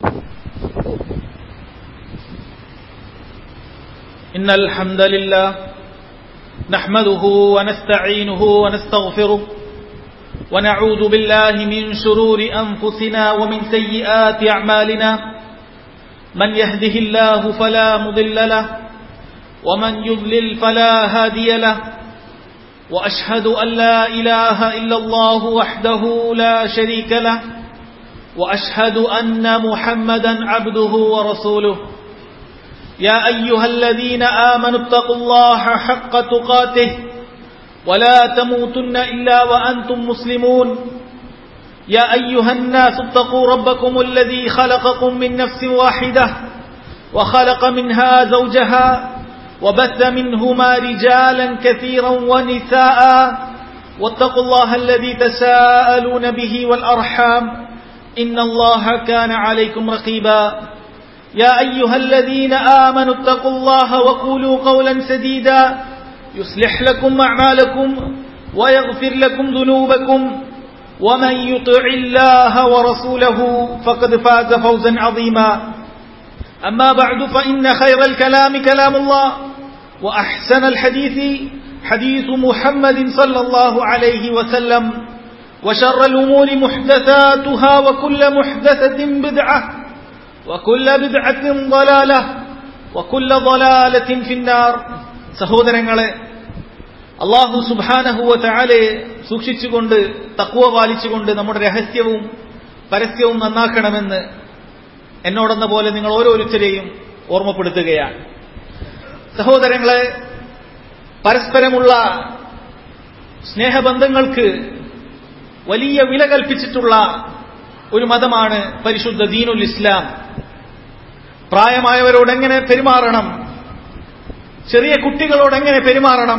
إن الحمد لله نحمده ونستعينه ونستغفره ونعوذ بالله من شرور أنفسنا ومن سيئات أعمالنا من يهده الله فلا مضل له ومن يضلل فلا هادي له وأشهد أن لا إله إلا الله وحده لا شريك له وأشهد أن محمدا عبده ورسوله يا أيها الذين آمنوا اتقوا الله حق تقاته ولا تموتن إلا وأنتم مسلمون يا أيها الناس اتقوا ربكم الذي خلقكم من نفس واحدة وخلق منها زوجها وبث منهما رجالا كثيرا ونساء واتقوا الله الذي تساءلون به والأرحام إن الله كان عليكم رقيبا يا أيها الذين آمنوا اتقوا الله وقولوا قولا سديدا يصلح لكم أعمالكم ويغفر لكم ذنوبكم ومن يطع الله ورسوله فقد فاز فوزا عظيما أما بعد فإن خير الكلام كلام الله وأحسن الحديث حديث محمد صلى الله عليه وسلم وشر الأمور محدثاتها وكل محدثة بدعة وكل بدعة ضلالة وكل ضلالة في النار സഹോദരങ്ങളെ അള്ളാഹു സുബാനഹുവ ചാലെ സൂക്ഷിച്ചുകൊണ്ട് തക്കുവ പാലിച്ചുകൊണ്ട് നമ്മുടെ രഹസ്യവും പരസ്യവും നന്നാക്കണമെന്ന് എന്നോടെന്ന പോലെ നിങ്ങൾ ഓരോരുത്തരെയും ഓർമ്മപ്പെടുത്തുകയാണ് സഹോദരങ്ങളെ പരസ്പരമുള്ള സ്നേഹബന്ധങ്ങൾക്ക് വലിയ വില കൽപ്പിച്ചിട്ടുള്ള ഒരു മതമാണ് പരിശുദ്ധ ദീനുൽ ഇസ്ലാം പ്രായമായവരോട് എങ്ങനെ പെരുമാറണം ചെറിയ കുട്ടികളോട് എങ്ങനെ പെരുമാറണം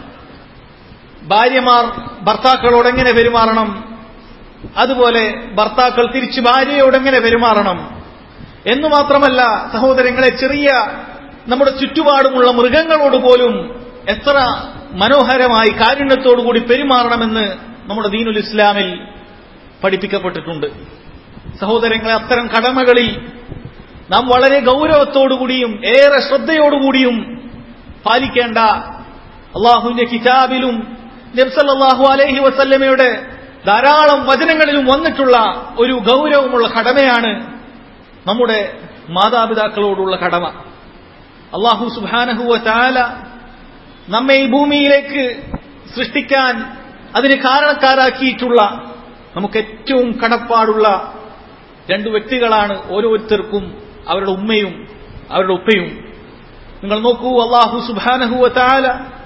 ഭാര്യമാർ ഭർത്താക്കളോട് എങ്ങനെ പെരുമാറണം അതുപോലെ ഭർത്താക്കൾ തിരിച്ച് ഭാര്യയോട് എങ്ങനെ പെരുമാറണം എന്നു മാത്രമല്ല സഹോദരങ്ങളെ ചെറിയ നമ്മുടെ ചുറ്റുപാടുമുള്ള മൃഗങ്ങളോട് പോലും എത്ര മനോഹരമായി കാരുണ്യത്തോടുകൂടി പെരുമാറണമെന്ന് നമ്മുടെ ദീനുൽ ഇസ്ലാമിൽ പഠിപ്പിക്കപ്പെട്ടിട്ടുണ്ട് സഹോദരങ്ങളെ അത്തരം കടമകളിൽ നാം വളരെ ഗൗരവത്തോടുകൂടിയും ഏറെ ശ്രദ്ധയോടുകൂടിയും പാലിക്കേണ്ട അള്ളാഹുവിന്റെ കിതാബിലും നബ്സല്ലാഹു അലൈഹി വസല്ലമയുടെ ധാരാളം വചനങ്ങളിലും വന്നിട്ടുള്ള ഒരു ഗൗരവമുള്ള കടമയാണ് നമ്മുടെ മാതാപിതാക്കളോടുള്ള കടമ അള്ളാഹു സുബാനഹുവ താല നമ്മെ ഈ ഭൂമിയിലേക്ക് സൃഷ്ടിക്കാൻ അതിന് കാരണക്കാരാക്കിയിട്ടുള്ള നമുക്ക് ഏറ്റവും കടപ്പാടുള്ള രണ്ടു വ്യക്തികളാണ് ഓരോരുത്തർക്കും അവരുടെ ഉമ്മയും അവരുടെ ഉപ്പയും നിങ്ങൾ നോക്കൂ അള്ളാഹു സുബാനഹുവ താല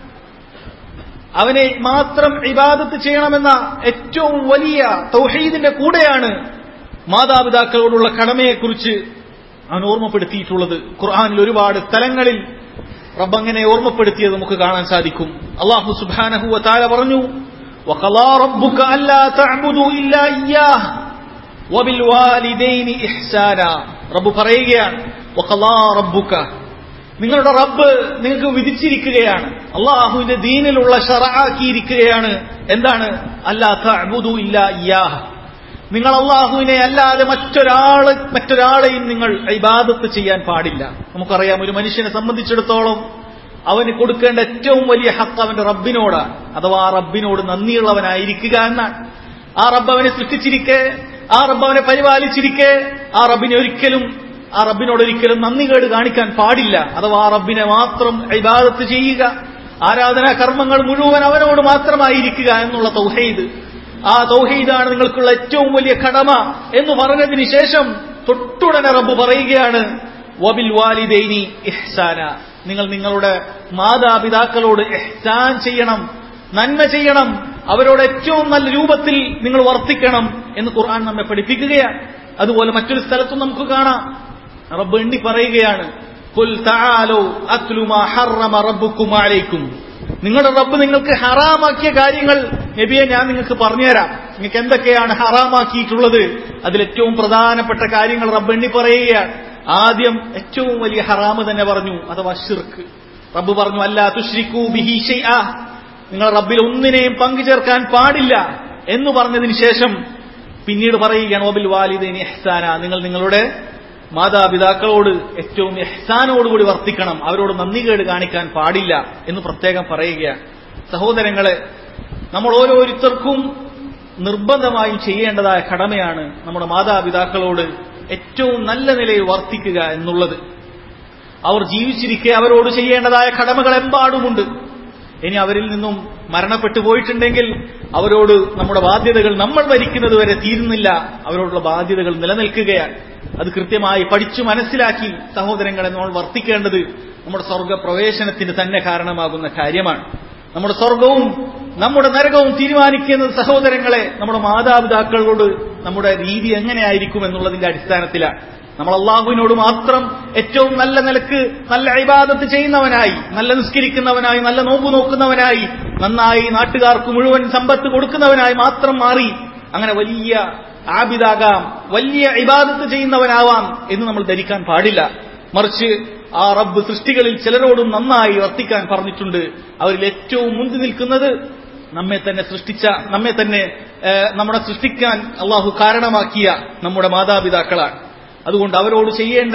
അവനെ മാത്രം ഇബാദത്ത് ചെയ്യണമെന്ന ഏറ്റവും വലിയ തൗഹീദിന്റെ കൂടെയാണ് മാതാപിതാക്കളോടുള്ള കടമയെക്കുറിച്ച് അവൻ ഓർമ്മപ്പെടുത്തിയിട്ടുള്ളത് ഖുർആാനിൽ ഒരുപാട് സ്ഥലങ്ങളിൽ റബ്ബ് അങ്ങനെ ഓർമ്മപ്പെടുത്തിയത് നമുക്ക് കാണാൻ സാധിക്കും അള്ളാഹു സുബാനഹുവ താല പറഞ്ഞു وقضى ربك ألا تعبدوا إلا إياه وبالوالدين إحسانا റബ്ബ് പറയുകയാണ് وقضى ربك നിങ്ങളുടെ റബ്ബ് നിങ്ങൾക്ക് വിധിച്ചിരിക്കുകയാണ് അള്ളാഹുവിന്റെ ദീനിലുള്ള ഷറാക്കിയിരിക്കുകയാണ് എന്താണ് അല്ലാ തഅബുദു ഇല്ല ഇയാഹ് നിങ്ങൾ അള്ളാഹുവിനെ അല്ലാതെ മറ്റൊരാള് മറ്റൊരാളെയും നിങ്ങൾ ഇബാദത്ത് ചെയ്യാൻ പാടില്ല നമുക്കറിയാം ഒരു മനുഷ്യനെ സംബന്ധിച്ചിടത്തോളം അവന് കൊടുക്കേണ്ട ഏറ്റവും വലിയ ഹക്ക് അവന്റെ റബ്ബിനോടാണ് അഥവാ ആ റബ്ബിനോട് നന്ദിയുള്ളവനായിരിക്കുക എന്നാണ് ആ റബ്ബ് അവനെ സൃഷ്ടിച്ചിരിക്കെ ആ റബ്ബ് അവനെ പരിപാലിച്ചിരിക്കെ ആ റബ്ബിനെ ഒരിക്കലും ആ റബ്ബിനോട് ഒരിക്കലും നന്ദികേട് കാണിക്കാൻ പാടില്ല അഥവാ ആ റബ്ബിനെ മാത്രം ഇബാദത്ത് ചെയ്യുക ആരാധനാ കർമ്മങ്ങൾ മുഴുവൻ അവനോട് മാത്രമായിരിക്കുക എന്നുള്ള തൗഹീദ് ആ തൗഹീദാണ് നിങ്ങൾക്കുള്ള ഏറ്റവും വലിയ കടമ എന്ന് പറഞ്ഞതിന് ശേഷം തൊട്ടുടനെ റബ്ബ് പറയുകയാണ് വബിൽ വാലിദൈനി ഇഹ്സാന നിങ്ങൾ നിങ്ങളുടെ മാതാപിതാക്കളോട് എഹ്സാൻ ചെയ്യണം നന്മ ചെയ്യണം അവരോട് ഏറ്റവും നല്ല രൂപത്തിൽ നിങ്ങൾ വർത്തിക്കണം എന്ന് ഖുർആൻ നമ്മെ പഠിപ്പിക്കുകയാണ് അതുപോലെ മറ്റൊരു സ്ഥലത്തും നമുക്ക് കാണാം റബ്ബ് എണ്ണി പറയുകയാണ് "ഖുൽ തആലൂ അത്ലു മാ ഹറമ റബ്ബുക്കും അലൈക്കും നിങ്ങളുടെ റബ്ബ് നിങ്ങൾക്ക് ഹറാമാക്കിയ കാര്യങ്ങൾ നബിയെ ഞാൻ നിങ്ങൾക്ക് പറഞ്ഞുതരാം നിങ്ങൾക്ക് എന്തൊക്കെയാണ് ഹറാമാക്കിയിട്ടുള്ളത് അതിൽ ഏറ്റവും പ്രധാനപ്പെട്ട കാര്യങ്ങൾ റബ്ബ് എണ്ണി പറയുകയാണ് ആദ്യം ഏറ്റവും വലിയ ഹറാമ് തന്നെ പറഞ്ഞു അഥവാ ഷിർക്ക് റബ്ബ് പറഞ്ഞു അല്ല തുഷ്രിക്കൂ ബിഹി ഷൈആ നിങ്ങൾ റബ്ബിൽ ഒന്നിനെയും പങ്കു ചേർക്കാൻ പാടില്ല എന്ന് പറഞ്ഞതിന് ശേഷം പിന്നീട് പറയുകയാണ് ഒബിൽ വാലിദൈനി എഹ്സാന നിങ്ങൾ നിങ്ങളുടെ മാതാപിതാക്കളോട് ഏറ്റവും എഹ്സാനോടുകൂടി വർത്തിക്കണം അവരോട് നന്ദികേട് കാണിക്കാൻ പാടില്ല എന്ന് പ്രത്യേകം പറയുകയാണ് സഹോദരങ്ങളെ നമ്മൾ ഓരോരുത്തർക്കും നിർബന്ധമായും ചെയ്യേണ്ടതായ കടമയാണ് നമ്മുടെ മാതാപിതാക്കളോട് ഏറ്റവും നല്ല നിലയിൽ വർത്തിക്കുക എന്നുള്ളത് അവർ ജീവിച്ചിരിക്കെ അവരോട് ചെയ്യേണ്ടതായ കടമകൾ എമ്പാടുമുണ്ട് ഇനി അവരിൽ നിന്നും മരണപ്പെട്ടു പോയിട്ടുണ്ടെങ്കിൽ അവരോട് നമ്മുടെ ബാധ്യതകൾ നമ്മൾ ഭരിക്കുന്നത് വരെ തീരുന്നില്ല അവരോടുള്ള ബാധ്യതകൾ നിലനിൽക്കുകയാണ് അത് കൃത്യമായി പഠിച്ചു മനസ്സിലാക്കി സഹോദരങ്ങളെ നമ്മൾ വർത്തിക്കേണ്ടത് നമ്മുടെ സ്വർഗ പ്രവേശനത്തിന് തന്നെ കാരണമാകുന്ന കാര്യമാണ് നമ്മുടെ സ്വർഗവും നമ്മുടെ നരകവും തീരുമാനിക്കുന്നത് സഹോദരങ്ങളെ നമ്മുടെ മാതാപിതാക്കളോട് നമ്മുടെ രീതി എങ്ങനെയായിരിക്കും എന്നുള്ളതിന്റെ അടിസ്ഥാനത്തിലാണ് നമ്മൾ അള്ളാഹുവിനോട് മാത്രം ഏറ്റവും നല്ല നിലക്ക് നല്ല ഇബാദത്ത് ചെയ്യുന്നവനായി നല്ല നിസ്കരിക്കുന്നവനായി നല്ല നോമ്പ് നോക്കുന്നവനായി നന്നായി നാട്ടുകാർക്ക് മുഴുവൻ സമ്പത്ത് കൊടുക്കുന്നവനായി മാത്രം മാറി അങ്ങനെ വലിയ ആബിദാകാം വലിയ ഇബാദത്ത് ചെയ്യുന്നവനാവാം എന്ന് നമ്മൾ ധരിക്കാൻ പാടില്ല മറിച്ച് ആ റബ്ബ് സൃഷ്ടികളിൽ ചിലരോടും നന്നായി വർത്തിക്കാൻ പറഞ്ഞിട്ടുണ്ട് അവരിൽ ഏറ്റവും മുന്തി നിൽക്കുന്നത് നമ്മെ തന്നെ സൃഷ്ടിച്ച നമ്മെ തന്നെ നമ്മുടെ സൃഷ്ടിക്കാൻ അള്ളാഹു കാരണമാക്കിയ നമ്മുടെ മാതാപിതാക്കളാണ് അതുകൊണ്ട് അവരോട് ചെയ്യേണ്ട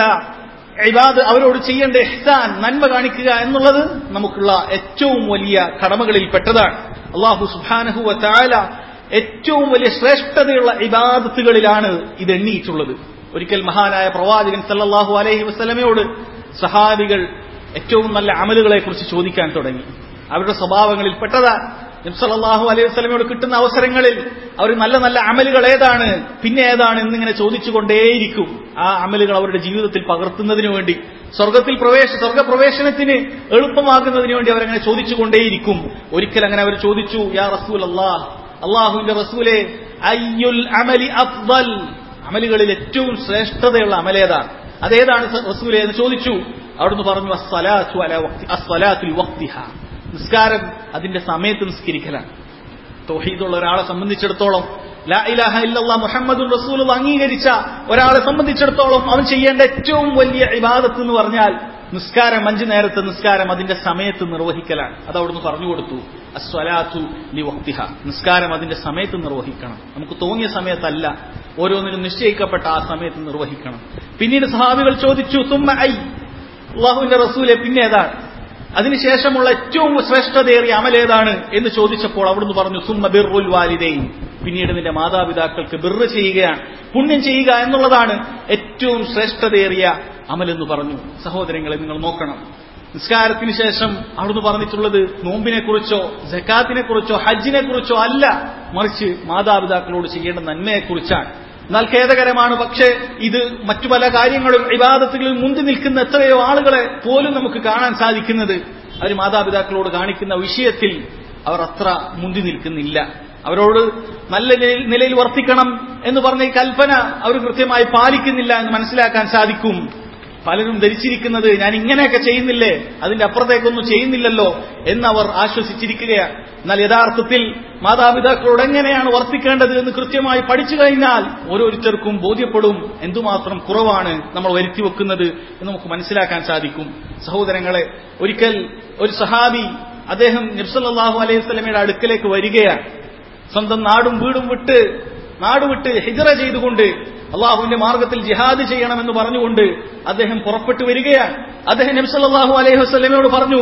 ഇബാദ് അവരോട് ചെയ്യേണ്ട എഹ്സാൻ നന്മ കാണിക്കുക എന്നുള്ളത് നമുക്കുള്ള ഏറ്റവും വലിയ കടമകളിൽ പെട്ടതാണ് അള്ളാഹു സുബാനഹുവ താല ഏറ്റവും വലിയ ശ്രേഷ്ഠതയുള്ള ഇബാദത്തുകളിലാണ് ഇത് എണ്ണിയിട്ടുള്ളത് ഒരിക്കൽ മഹാനായ പ്രവാചകൻ സല്ലല്ലാഹു അലൈഹി വസ്ലമയോട് സഹാബികൾ ഏറ്റവും നല്ല അമലുകളെ കുറിച്ച് ചോദിക്കാൻ തുടങ്ങി അവരുടെ സ്വഭാവങ്ങളിൽ പെട്ടതാ നബ്സല്ലാഹു അലൈഹി വസ്ലമയോട് കിട്ടുന്ന അവസരങ്ങളിൽ അവർ നല്ല നല്ല അമലുകൾ ഏതാണ് പിന്നെ ഏതാണ് എന്നിങ്ങനെ ചോദിച്ചുകൊണ്ടേയിരിക്കും ആ അമലുകൾ അവരുടെ ജീവിതത്തിൽ പകർത്തുന്നതിനു വേണ്ടി സ്വർഗത്തിൽ പ്രവേശ സ്വർഗപ്രവേശനത്തിന് എളുപ്പമാക്കുന്നതിന് വേണ്ടി അവരങ്ങനെ ചോദിച്ചുകൊണ്ടേയിരിക്കും ഒരിക്കൽ അങ്ങനെ അവർ ചോദിച്ചു യാ റസൂൽ അള്ളാഹ് അള്ളാഹുവിന്റെ റസൂലെ അയ്യുൽ അമലി അഫ്ദൽ അമലുകളിൽ ഏറ്റവും ശ്രേഷ്ഠതയുള്ള അമലേതാണ് അതേതാണ് റസൂലെ എന്ന് ചോദിച്ചു അവിടുന്ന് പറഞ്ഞു അസ്സലാത്തു അല അസ്സലാത്തുൽ വക്തിഹ നിസ്കാരം അതിന്റെ സമയത്ത് നിസ്കരിക്കലാണ് തൗഹീദുള്ള ഒരാളെ സംബന്ധിച്ചിടത്തോളം ലാ ഇലാഹ ഇല്ലല്ലാ മുഹമ്മദുൻ റസൂൽ അംഗീകരിച്ച ഒരാളെ സംബന്ധിച്ചിടത്തോളം അവൻ ചെയ്യേണ്ട ഏറ്റവും വലിയ ഇബാദത്ത് എന്ന് പറഞ്ഞാൽ നിസ്കാരം അഞ്ചു നേരത്തെ നിസ്കാരം അതിന്റെ സമയത്ത് നിർവഹിക്കലാണ് അത് അവിടുന്ന് പറഞ്ഞു കൊടുത്തു അസ്വലാത്തു ലി വക്തിഹ നിസ്കാരം അതിന്റെ സമയത്ത് നിർവഹിക്കണം നമുക്ക് തോന്നിയ സമയത്തല്ല ഓരോന്നിനും നിശ്ചയിക്കപ്പെട്ട ആ സമയത്ത് നിർവഹിക്കണം പിന്നീട് സഹാബികൾ ചോദിച്ചു തുമ്മ ഐ അള്ളാഹുവിന്റെ റസൂലെ പിന്നെ ഏതാണ് അതിനുശേഷമുള്ള ഏറ്റവും ശ്രേഷ്ഠതയേറിയ അമലേതാണ് എന്ന് ചോദിച്ചപ്പോൾ അവിടുന്ന് പറഞ്ഞു സുമ്മ ബിർറുൽ വാലിദൈൻ പിന്നീട് നിന്റെ മാതാപിതാക്കൾക്ക് ബിർറ് ചെയ്യുകയാണ് പുണ്യം ചെയ്യുക എന്നുള്ളതാണ് ഏറ്റവും ശ്രേഷ്ഠതയേറിയ അമലെന്ന് പറഞ്ഞു സഹോദരങ്ങളെ നിങ്ങൾ നോക്കണം നിസ്കാരത്തിന് ശേഷം അവിടുന്ന് പറഞ്ഞിട്ടുള്ളത് നോമ്പിനെ കുറിച്ചോ ജക്കാത്തിനെ കുറിച്ചോ ഹജ്ജിനെ കുറിച്ചോ അല്ല മറിച്ച് മാതാപിതാക്കളോട് ചെയ്യേണ്ട നന്മയെക്കുറിച്ചാണ് എന്നാൽ ഖേദകരമാണ് പക്ഷേ ഇത് മറ്റു പല കാര്യങ്ങളും വിവാദത്തുകളിൽ മുന്തി നിൽക്കുന്ന എത്രയോ ആളുകളെ പോലും നമുക്ക് കാണാൻ സാധിക്കുന്നത് അവർ മാതാപിതാക്കളോട് കാണിക്കുന്ന വിഷയത്തിൽ അവർ അത്ര മുന്തി നിൽക്കുന്നില്ല അവരോട് നല്ല നിലയിൽ വർത്തിക്കണം എന്ന് പറഞ്ഞ ഈ കൽപ്പന അവർ കൃത്യമായി പാലിക്കുന്നില്ല എന്ന് മനസ്സിലാക്കാൻ സാധിക്കും പലരും ധരിച്ചിരിക്കുന്നത് ഞാൻ ഇങ്ങനെയൊക്കെ ചെയ്യുന്നില്ലേ അതിന്റെ അപ്പുറത്തേക്കൊന്നും ചെയ്യുന്നില്ലല്ലോ എന്നവർ ആശ്വസിച്ചിരിക്കുകയാണ് എന്നാൽ യഥാർത്ഥത്തിൽ മാതാപിതാക്കളോട് എങ്ങനെയാണ് വർത്തിക്കേണ്ടത് എന്ന് കൃത്യമായി പഠിച്ചു കഴിഞ്ഞാൽ ഓരോരുത്തർക്കും ബോധ്യപ്പെടും എന്തുമാത്രം കുറവാണ് നമ്മൾ വരുത്തി വെക്കുന്നത് എന്ന് നമുക്ക് മനസ്സിലാക്കാൻ സാധിക്കും സഹോദരങ്ങളെ ഒരിക്കൽ ഒരു സഹാബി അദ്ദേഹം നിർസല്ലാഹു അലൈഹി സ്വലമയുടെ അടുക്കലേക്ക് വരികയാണ് സ്വന്തം നാടും വീടും വിട്ട് നാട് വിട്ട് ഹിജറ ചെയ്തുകൊണ്ട് അള്ളാഹുവിന്റെ മാർഗത്തിൽ ജിഹാദ് ചെയ്യണമെന്ന് പറഞ്ഞുകൊണ്ട് അദ്ദേഹം പുറപ്പെട്ടു വരികയാണ് അദ്ദേഹം നബ്സല്ലാഹു അലൈഹി വസ്ലമയോട് പറഞ്ഞു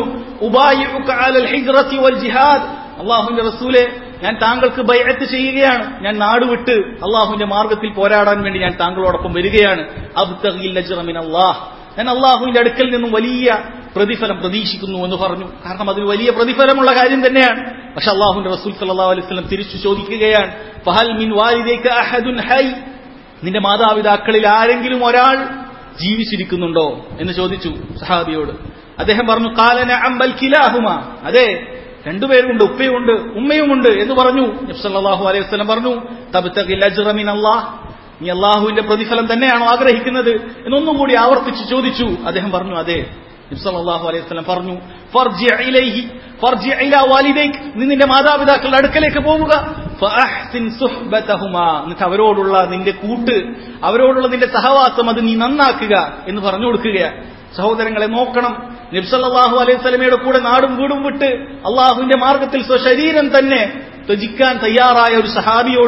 ജിഹാദ് അള്ളാഹുവിന്റെ റസൂലെ ഞാൻ താങ്കൾക്ക് ബൈഅത്ത് ചെയ്യുകയാണ് ഞാൻ നാട് വിട്ട് അള്ളാഹുവിന്റെ മാർഗത്തിൽ പോരാടാൻ വേണ്ടി ഞാൻ താങ്കളോടൊപ്പം വരികയാണ് അള്ളാഹ് ഞാൻ അള്ളാഹുവിന്റെ അടുക്കൽ നിന്നും വലിയ പ്രതിഫലം പ്രതീക്ഷിക്കുന്നു എന്ന് പറഞ്ഞു കാരണം അതിന് വലിയ പ്രതിഫലമുള്ള കാര്യം തന്നെയാണ് പക്ഷെ അള്ളാഹുന്റെ റസൂൽ സല്ലാ അലൈഹി സ്വലം തിരിച്ചു ചോദിക്കുകയാണ് ഫഹൽ മിൻ വാലിദേക്ക് അഹദുൻ ഹൈ നിന്റെ മാതാപിതാക്കളിൽ ആരെങ്കിലും ഒരാൾ ജീവിച്ചിരിക്കുന്നുണ്ടോ എന്ന് ചോദിച്ചു സഹാബിയോട് അദ്ദേഹം പറഞ്ഞു കാലന അമ്പൽ കിലാഹുമ അതെ രണ്ടുപേരുമുണ്ട് ഉപ്പയുമുണ്ട് ഉമ്മയുമുണ്ട് എന്ന് പറഞ്ഞു നബ്സല്ലാഹു അലൈഹി വസ്ലം പറഞ്ഞു തബ്തഖിൽ അള്ളാഹ് നീ അള്ളാഹുവിന്റെ പ്രതിഫലം തന്നെയാണോ ആഗ്രഹിക്കുന്നത് എന്നൊന്നും കൂടി ആവർത്തിച്ച് ചോദിച്ചു അദ്ദേഹം പറഞ്ഞു അതെ നബ്സല്ലാഹു അലൈഹി വസ്ലം പറഞ്ഞു ഫർജി ഇലൈഹി ഫർജി ഇലാ വാലിദൈക് നീ നിന്റെ മാതാപിതാക്കളുടെ അടുക്കലേക്ക് പോവുക ഫഅഹ്സിൻ സുഹ്ബതഹുമാ എന്നിട്ട് അവരോടുള്ള നിന്റെ കൂട്ട് അവരോടുള്ള നിന്റെ സഹവാസം അത് നീ നന്നാക്കുക എന്ന് പറഞ്ഞു കൊടുക്കുകയാണ് സഹോദരങ്ങളെ നോക്കണം നബ്സല്ലാഹു അലൈഹി സ്വലമയുടെ കൂടെ നാടും വീടും വിട്ട് അള്ളാഹുവിന്റെ മാർഗത്തിൽ സ്വശരീരം തന്നെ ത്യജിക്കാൻ തയ്യാറായ ഒരു സഹാബിയോട്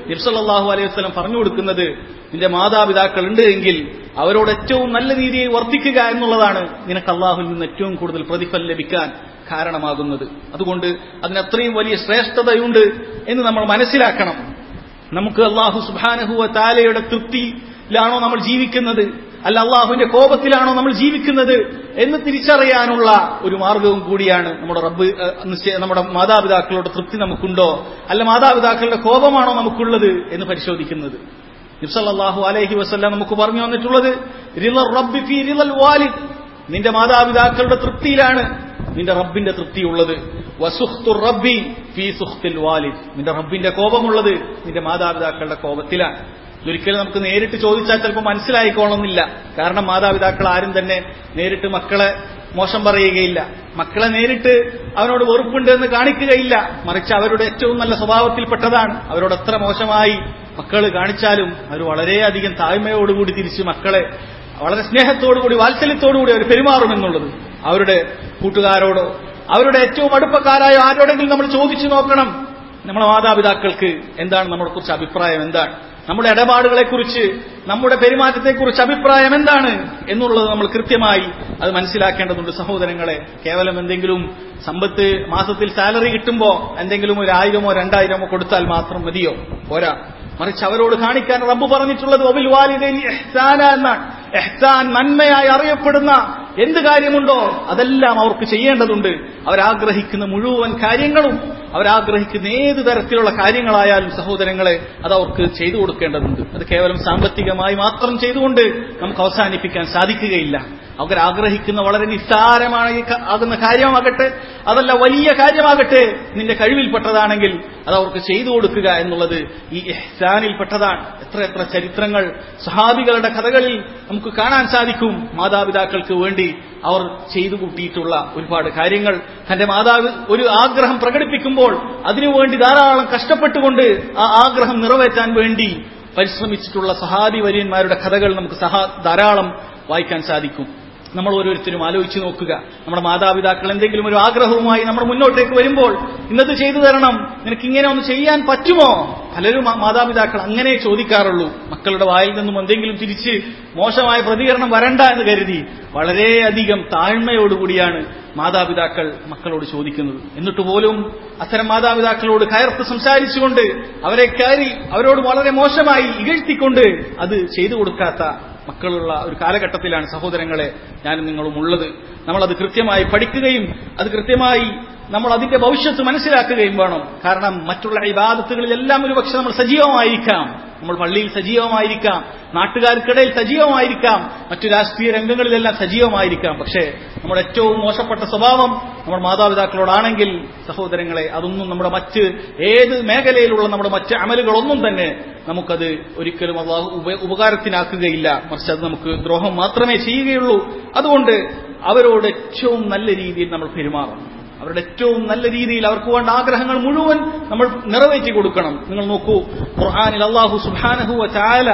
നബ്സല്ലാഹു അലൈഹി വസ്ലം പറഞ്ഞു കൊടുക്കുന്നത് നിന്റെ മാതാപിതാക്കൾ ഉണ്ട് എങ്കിൽ അവരോട് ഏറ്റവും നല്ല രീതിയിൽ വർദ്ധിക്കുക എന്നുള്ളതാണ് നിനക്ക് അള്ളാഹുൽ നിന്ന് ഏറ്റവും കൂടുതൽ പ്രതിഫലം ലഭിക്കാൻ കാരണമാകുന്നത് അതുകൊണ്ട് അതിനത്രയും വലിയ ശ്രേഷ്ഠതയുണ്ട് എന്ന് നമ്മൾ മനസ്സിലാക്കണം നമുക്ക് അള്ളാഹു സുബാനഹുവ താലയുടെ തൃപ്തിയിലാണോ നമ്മൾ ജീവിക്കുന്നത് അല്ല അള്ളാഹുവിന്റെ കോപത്തിലാണോ നമ്മൾ ജീവിക്കുന്നത് എന്ന് തിരിച്ചറിയാനുള്ള ഒരു മാർഗവും കൂടിയാണ് നമ്മുടെ റബ്ബ് ഏഹ്, നിശ്ചയ- നമ്മുടെ മാതാപിതാക്കളുടെ തൃപ്തി നമുക്കുണ്ടോ അല്ല മാതാപിതാക്കളുടെ കോപമാണോ നമുക്കുള്ളത് എന്ന് പരിശോധിക്കുന്നത് നിബ്സല്ലാഹു അലൈഹി വസ്ല്ലാം നമുക്ക് പറഞ്ഞു വന്നിട്ടുള്ളത് റിളർ റബ്ബി ഫീ റിളൽ വാലിദ് നിന്റെ മാതാപിതാക്കളുടെ തൃപ്തിയിലാണ് നിന്റെ റബ്ബിന്റെ തൃപ്തിയുള്ളത് വസുഖ്തു റബ്ബി ഫീ സുഖ്തിൽ വാലിദ് നിന്റെ റബ്ബിന്റെ കോപമുള്ളത് നിന്റെ മാതാപിതാക്കളുടെ കോപത്തിലാണ് ഇതൊരിക്കലും നമുക്ക് നേരിട്ട് ചോദിച്ചാൽ ചിലപ്പോൾ മനസ്സിലായിക്കോളണമെന്നില്ല കാരണം മാതാപിതാക്കൾ ആരും തന്നെ നേരിട്ട് മക്കളെ മോശം പറയുകയില്ല മക്കളെ നേരിട്ട് അവനോട് വെറുപ്പുണ്ട് എന്ന് കാണിക്കുകയില്ല മറിച്ച് അവരുടെ ഏറ്റവും നല്ല സ്വഭാവത്തിൽപ്പെട്ടതാണ് അവരോട് എത്ര മോശമായി മക്കൾ കാണിച്ചാലും അവർ വളരെയധികം താഴ്മയോടുകൂടി തിരിച്ച് മക്കളെ വളരെ സ്നേഹത്തോടുകൂടി വാത്സല്യത്തോടുകൂടി അവർ പെരുമാറുമെന്നുള്ളത് അവരുടെ കൂട്ടുകാരോടോ അവരുടെ ഏറ്റവും അടുപ്പക്കാരായ ആരോടെങ്കിലും നമ്മൾ ചോദിച്ചു നോക്കണം നമ്മുടെ മാതാപിതാക്കൾക്ക് എന്താണ് നമ്മളെ കുറിച്ച് അഭിപ്രായം എന്താണ് നമ്മുടെ ഇടപാടുകളെക്കുറിച്ച് നമ്മുടെ പെരുമാറ്റത്തെക്കുറിച്ച് അഭിപ്രായം എന്താണ് എന്നുള്ളത് നമ്മൾ കൃത്യമായി അത് മനസ്സിലാക്കേണ്ടതുണ്ട് സഹോദരങ്ങളെ കേവലം എന്തെങ്കിലും സമ്പത്ത് മാസത്തിൽ സാലറി കിട്ടുമ്പോ എന്തെങ്കിലും ഒരു ആയിരമോ രണ്ടായിരമോ കൊടുത്താൽ മാത്രം മതിയോ പോരാ മറിച്ച് അവരോട് കാണിക്കാൻ റബ്ബ് പറഞ്ഞിട്ടുള്ളത് ഒബിൽ വാലിദൈനി ഇഹ്സാന എന്നാണ് എഹ്സാൻ നന്മയായി അറിയപ്പെടുന്ന എന്ത് കാര്യമുണ്ടോ അതെല്ലാം അവർക്ക് ചെയ്യേണ്ടതുണ്ട് അവരാഗ്രഹിക്കുന്ന മുഴുവൻ കാര്യങ്ങളും അവരാഗ്രഹിക്കുന്ന ഏത് തരത്തിലുള്ള കാര്യങ്ങളായാലും സഹോദരങ്ങളെ അത് അവർക്ക് ചെയ്തു കൊടുക്കേണ്ടതുണ്ട് അത് കേവലം സാമ്പത്തികമായി മാത്രം ചെയ്തുകൊണ്ട് നമുക്ക് അവസാനിപ്പിക്കാൻ സാധിക്കുകയില്ല അവർ ആഗ്രഹിക്കുന്ന വളരെ നിസ്സാരമായ ഈ ക- ആകുന്ന കാര്യമാകട്ടെ അതല്ല വലിയ കാര്യമാകട്ടെ നിന്റെ കഴിവിൽപ്പെട്ടതാണെങ്കിൽ അത് അവർക്ക് ചെയ്തു കൊടുക്കുക എന്നുള്ളത് ഈ ഇഹ്സാനിൽപ്പെട്ടതാണ് എത്ര എത്ര ചരിത്രങ്ങൾ സഹാബികളുടെ കഥകളിൽ നമുക്ക് കാണാൻ സാധിക്കും മാതാപിതാക്കൾക്ക് വേണ്ടി അവർ ചെയ്തു കൂട്ടിയിട്ടുള്ള ഒരുപാട് കാര്യങ്ങൾ തന്റെ മാതാവ് ഒരു ആഗ്രഹം പ്രകടിപ്പിക്കുമ്പോൾ അതിനുവേണ്ടി ധാരാളം കഷ്ടപ്പെട്ടുകൊണ്ട് ആ ആഗ്രഹം നിറവേറ്റാൻ വേണ്ടി പരിശ്രമിച്ചിട്ടുള്ള സഹാബി വര്യന്മാരുടെ കഥകൾ നമുക്ക് സഹ ധാരാളം വായിക്കാൻ സാധിക്കും നമ്മൾ ഓരോരുത്തരും ആലോചിച്ച് നോക്കുക നമ്മുടെ മാതാപിതാക്കൾ എന്തെങ്കിലും ഒരു ആഗ്രഹവുമായി നമ്മൾ മുന്നോട്ടേക്ക് വരുമ്പോൾ ഇന്നത് ചെയ്തു തരണം നിനക്ക് ഇങ്ങനെ ഒന്ന് ചെയ്യാൻ പറ്റുമോ പലരും ആ മാതാപിതാക്കൾ അങ്ങനെ ചോദിക്കാറുള്ളൂ മക്കളുടെ വായിൽ നിന്നും എന്തെങ്കിലും തിരിച്ച് മോശമായ പ്രതികരണം വരണ്ട എന്ന് കരുതി വളരെയധികം താഴ്മയോടുകൂടിയാണ് മാതാപിതാക്കൾ മക്കളോട് ചോദിക്കുന്നത് എന്നിട്ട് പോലും അത്തരം മാതാപിതാക്കളോട് കയർത്ത് സംസാരിച്ചുകൊണ്ട് അവരെ കയറി അവരോട് വളരെ മോശമായി ഇകഴ്ത്തിക്കൊണ്ട് അത് ചെയ്തു കൊടുക്കാത്ത മക്കളുള്ള ഒരു കാലഘട്ടത്തിലാണ് സഹോദരങ്ങളെ ഞാനും നിങ്ങളും ഉള്ളത് നമ്മളത് കൃത്യമായി പഠിക്കുകയും അത് കൃത്യമായി നമ്മൾ അതിന്റെ ഭവിഷ്യത്ത് മനസ്സിലാക്കുകയും വേണം കാരണം മറ്റുള്ള ഇബാദത്തുകളിലെല്ലാം ഒരു പക്ഷെ നമ്മൾ സജീവമായിരിക്കാം നമ്മൾ പള്ളിയിൽ സജീവമായിരിക്കാം നാട്ടുകാർക്കിടയിൽ സജീവമായിരിക്കാം മറ്റു രാഷ്ട്രീയ രംഗങ്ങളിലെല്ലാം സജീവമായിരിക്കാം പക്ഷേ നമ്മുടെ ഏറ്റവും മോശപ്പെട്ട സ്വഭാവം നമ്മുടെ മാതാപിതാക്കളോടാണെങ്കിൽ സഹോദരങ്ങളെ അതൊന്നും നമ്മുടെ മറ്റ് ഏത് മേഖലയിലുള്ള നമ്മുടെ മറ്റ് അമലുകളൊന്നും തന്നെ നമുക്കത് ഒരിക്കലും അള്ളാഹു ഉപ- ഉപകാരത്തിനാക്കുകയില്ല മറിച്ച് അത് നമുക്ക് ദ്രോഹം മാത്രമേ ചെയ്യുകയുള്ളൂ അതുകൊണ്ട് അവരോട് ഏറ്റവും നല്ല രീതിയിൽ നമ്മൾ പെരുമാറണം അവരുടെ ഏറ്റവും നല്ല രീതിയിൽ അവർക്ക് വേണ്ട ആഗ്രഹങ്ങൾ മുഴുവൻ നമ്മൾ നിറവേറ്റി കൊടുക്കണം നിങ്ങൾ നോക്കൂ ഖുർആനിൽ അള്ളാഹു സുബാനഹുവ ചായാല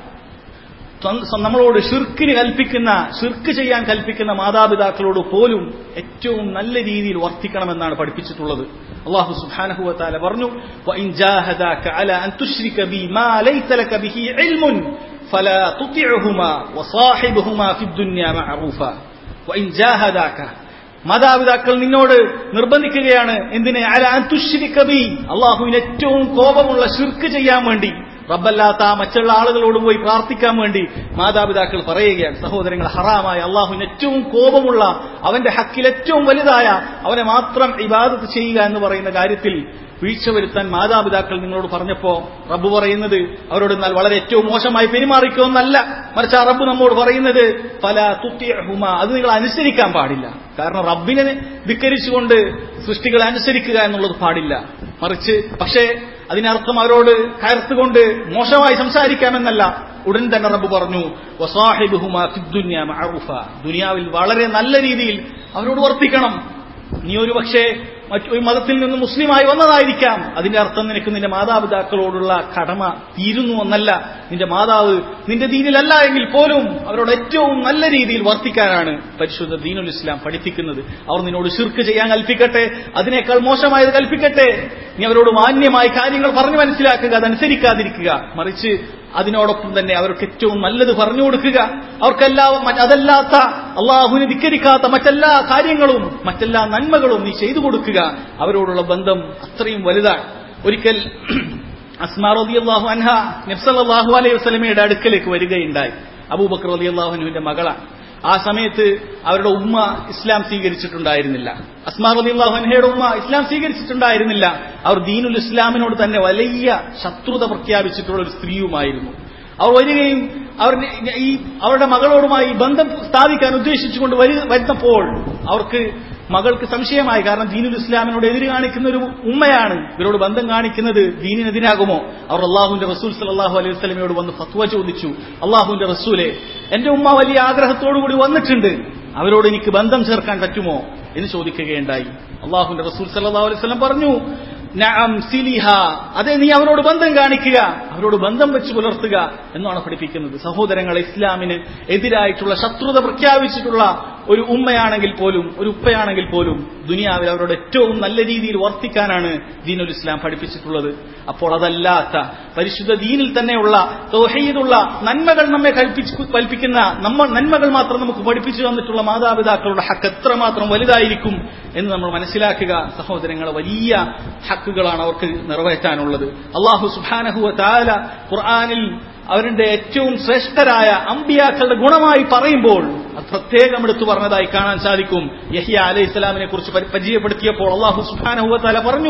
നമ്മളോട് ഷിർക്കിന് കൽപ്പിക്കുന്ന ഷിർക്ക് ചെയ്യാൻ കൽപ്പിക്കുന്ന മാതാപിതാക്കളോട് പോലും ഏറ്റവും നല്ല രീതിയിൽ വർത്തിക്കണമെന്നാണ് പഠിപ്പിച്ചിട്ടുള്ളത് അള്ളാഹു സുബ്ഹാനഹു വതആല പറഞ്ഞു وَإِنْ جَاهَدَاكَ عَلَى أَن تُشْرِكَ بِي مَا لَيْسَ لَكَ بِهِ عِلْمٌ فَلَا تُطِعْهُمَا وَصَاحِبْهُمَا فِي الدُّنْيَا مَعْرُوفًا وَإِنْ جَاهَدَاكَ മാതാപിതാക്കൾ നിന്നോട് നിർബന്ധിക്കുകയാണ് എന്തിനെ അല അൻ തുശ്രിക ബി അള്ളാഹുവിന് ഏറ്റവും കോപമുള്ള ശിർക്ക് ചെയ്യാൻ വേണ്ടി റബ്ബല്ലാത്ത ആ മറ്റുള്ള ആളുകളോട് പോയി പ്രാർത്ഥിക്കാൻ വേണ്ടി മാതാപിതാക്കൾ പറയുകയാണ് സഹോദരങ്ങൾ ഹറാമായ അള്ളാഹുവിന് ഏറ്റവും കോപമുള്ള അവന്റെ ഹക്കിൽ ഏറ്റവും വലുതായ അവനെ മാത്രം ഇബാദത്ത് ചെയ്യുക എന്ന് പറയുന്ന കാര്യത്തിൽ വീഴ്ച വരുത്താൻ മാതാപിതാക്കൾ നിങ്ങളോട് പറഞ്ഞപ്പോ റബ്ബ് പറയുന്നത് അവരോട് എന്നാൽ വളരെ ഏറ്റവും മോശമായി പെരുമാറിക്കുമെന്നല്ല മറിച്ച് ആ റബ്ബ് നമ്മോട് പറയുന്നത് പല തുത്തിയഹുമ അത് നിങ്ങൾ അനുസരിക്കാൻ പാടില്ല കാരണം റബ്ബിനെ ധിക്കരിച്ചുകൊണ്ട് സൃഷ്ടികളെ അനുസരിക്കുക എന്നുള്ളത് പാടില്ല മറിച്ച് പക്ഷേ അതിനർത്ഥം അവരോട് കയർത്തുകൊണ്ട് മോശമായി സംസാരിക്കാമെന്നല്ല ഉടൻ തന്നെ റബ്ബ് പറഞ്ഞു വസാഹിബുഹുമ ഫിദ്ദുന്യ മഅറൂഫ ദുനിയാവിൽ വളരെ നല്ല രീതിയിൽ അവരോട് വർത്തിക്കണം നീ ഒരു പക്ഷേ മറ്റൊരു മതത്തിൽ നിന്ന് മുസ്ലിമായി വന്നതായിരിക്കാം അതിന്റെ അർത്ഥം നിനക്ക് നിന്റെ മാതാപിതാക്കളോടുള്ള കടമ തീരുന്നു എന്നല്ല നിന്റെ മാതാവ് നിന്റെ ദീനിലല്ല എങ്കിൽ പോലും അവരോട് ഏറ്റവും നല്ല രീതിയിൽ വർത്തിക്കാനാണ് പരിശുദ്ധ ദീനുൽ ഇസ്ലാം പഠിപ്പിക്കുന്നത് അവർ നിന്നോട് ശിർക്ക് ചെയ്യാൻ കൽപ്പിക്കട്ടെ അതിനേക്കാൾ മോശമായത് കൽപ്പിക്കട്ടെ നീ അവരോട് മാന്യമായി കാര്യങ്ങൾ പറഞ്ഞു മനസ്സിലാക്കുക അതനുസരിക്കാതിരിക്കുക മറിച്ച് അതിനോടൊപ്പം തന്നെ അവർക്ക് ഏറ്റവും നല്ലത് പറഞ്ഞു കൊടുക്കുക അവർക്കെല്ലാം അതല്ലാത്ത അള്ളാഹുവിനെ ധിക്കരിക്കാത്ത മറ്റെല്ലാ കാര്യങ്ങളും മറ്റെല്ലാ നന്മകളും നീ ചെയ്തു കൊടുക്കുക അവരോടുള്ള ബന്ധം അത്രയും വലുതാണ് ഒരിക്കൽ അസ്മാ റളിയല്ലാഹു അൻഹ നബ്സല്ലാഹു അലൈഹി വസല്ലമയുടെ അടുക്കലേക്ക് വരികയുണ്ടായി അബൂബക്കർ റളിയല്ലാഹു അൻഹുവിന്റെ മകളാണ് ആ സമയത്ത് അവരുടെ ഉമ്മ ഇസ്ലാം സ്വീകരിച്ചിട്ടുണ്ടായിരുന്നില്ല അസ്മാ റളിയല്ലാഹു അൻഹയുടെ ഉമ്മ ഇസ്ലാം സ്വീകരിച്ചിട്ടുണ്ടായിരുന്നില്ല അവർ ദീനുൽ ഇസ്ലാമിനോട് തന്നെ വലിയ ശത്രുത പ്രഖ്യാപിച്ചിട്ടുള്ള ഒരു സ്ത്രീയുമായിരുന്നു അവർ വരികയും അവർ ഈ അവരുടെ മകളോടുമായി ബന്ധം സ്ഥാപിക്കാൻ ഉദ്ദേശിച്ചുകൊണ്ട് വരുന്നപ്പോൾ അവർക്ക് മകൾക്ക് സംശയമായി കാരണം ദീനുൽ ഇസ്ലാമിനോട് എതിര് കാണിക്കുന്ന ഒരു ഉമ്മയാണ് ഇവരോട് ബന്ധം കാണിക്കുന്നത് ദീനിനെതിരാകുമോ അവർ അള്ളാഹുവിന്റെ റസൂൽ സലാഹു അലൈഹി വസ്ലമയോട് വന്ന് ഫത്വ ചോദിച്ചു അള്ളാഹുവിന്റെ റസൂലെ എന്റെ ഉമ്മ വലിയ ആഗ്രഹത്തോടുകൂടി വന്നിട്ടുണ്ട് അവരോട് എനിക്ക് ബന്ധം ചേർക്കാൻ പറ്റുമോ എന്ന് ചോദിക്കുകയുണ്ടായി അള്ളാഹുവിന്റെ റസൂൽ സല്ലാ അലൈഹി വസ്ലം പറഞ്ഞു നഅം സിലിഹ അതെ നീ അവരോട് ബന്ധം കാണിക്കുക അവരോട് ബന്ധം വെച്ച് പുലർത്തുക എന്നാണ് പഠിപ്പിക്കുന്നത് സഹോദരങ്ങൾ ഇസ്ലാമിന് എതിരായിട്ടുള്ള ശത്രുത പ്രഖ്യാപിച്ചിട്ടുള്ള ഒരു ഉമ്മയാണെങ്കിൽ പോലും ഒരു ഉപ്പയാണെങ്കിൽ പോലും ദുനിയാവിൽ അവരോട് ഏറ്റവും നല്ല രീതിയിൽ വർത്തിക്കാനാണ് ദീനുൽ ഇസ്ലാം പഠിപ്പിച്ചിട്ടുള്ളത് അപ്പോൾ അതല്ലാത്ത പരിശുദ്ധ ദീനിൽ തന്നെയുള്ള തോഹീദുള്ള നന്മകൾ നമ്മെ കൽപ്പിച്ച് കൽപ്പിക്കുന്ന നമ്മ നന്മകൾ മാത്രം നമുക്ക് പഠിപ്പിച്ചു തന്നിട്ടുള്ള മാതാപിതാക്കളുടെ ഹക്ക് എത്രമാത്രം വലുതായിരിക്കും എന്ന് നമ്മൾ മനസ്സിലാക്കുക സഹോദരങ്ങൾ വലിയ ഹക്കുകളാണ് അവർക്ക് നിറവേറ്റാനുള്ളത് അള്ളാഹു സുബാനഹുവ താല ഖുർആാനിൽ അവരുടെ ഏറ്റവും ശ്രേഷ്ഠരായ അമ്പിയാക്കളുടെ ഗുണമായി പറയുമ്പോൾ അത് പ്രത്യേകം എടുത്തു പറഞ്ഞതായി കാണാൻ സാധിക്കും യഹിയ അലൈഹി ഇസ്ലാമിനെ കുറിച്ച് പരിചയപ്പെടുത്തിയപ്പോൾ അള്ളാഹു സുബാനഹുവ താല പറഞ്ഞു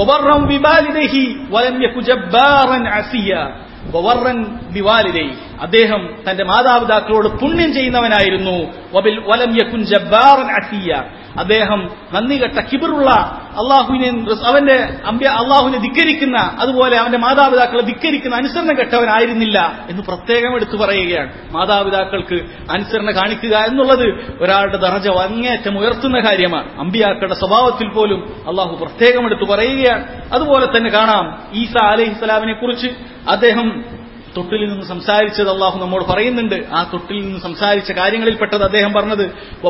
വവർറൻ ബിവാലിദൈ അദ്ദേഹം തന്റെ മാതാപിതാക്കളോട് പുണ്യം ചെയ്യുന്നവനായിരുന്നു വബിൽ വലം യകുൻ ജബ്ബാറൻ അസിയ അദ്ദേഹം നന്ദികെട്ട കിബിറുള്ള അള്ളാഹുവിനെ അവന്റെ അമ്പ്യ അള്ളാഹുവിനെ ധിക്കരിക്കുന്ന അതുപോലെ അവന്റെ മാതാപിതാക്കളെ ധിക്കരിക്കുന്ന അനുസരണ കെട്ടവനായിരുന്നില്ല എന്ന് പ്രത്യേകം എടുത്തു പറയുകയാണ് മാതാപിതാക്കൾക്ക് അനുസരണ കാണിക്കുക എന്നുള്ളത് ഒരാളുടെ ദറജ അങ്ങേറ്റം ഉയർത്തുന്ന കാര്യമാണ് അമ്പിയാക്കളുടെ സ്വഭാവത്തിൽ പോലും അള്ളാഹു പ്രത്യേകം എടുത്തു പറയുകയാണ് അതുപോലെ തന്നെ കാണാം ഈസ അലഹിസ്സലാമിനെ കുറിച്ച് അദ്ദേഹം തൊട്ടിൽ നിന്ന് സംസാരിച്ചത് അള്ളാഹു നമ്മോട് പറയുന്നുണ്ട് ആ തൊട്ടിൽ നിന്ന് സംസാരിച്ച കാര്യങ്ങളിൽപ്പെട്ടത് അദ്ദേഹം പറഞ്ഞത്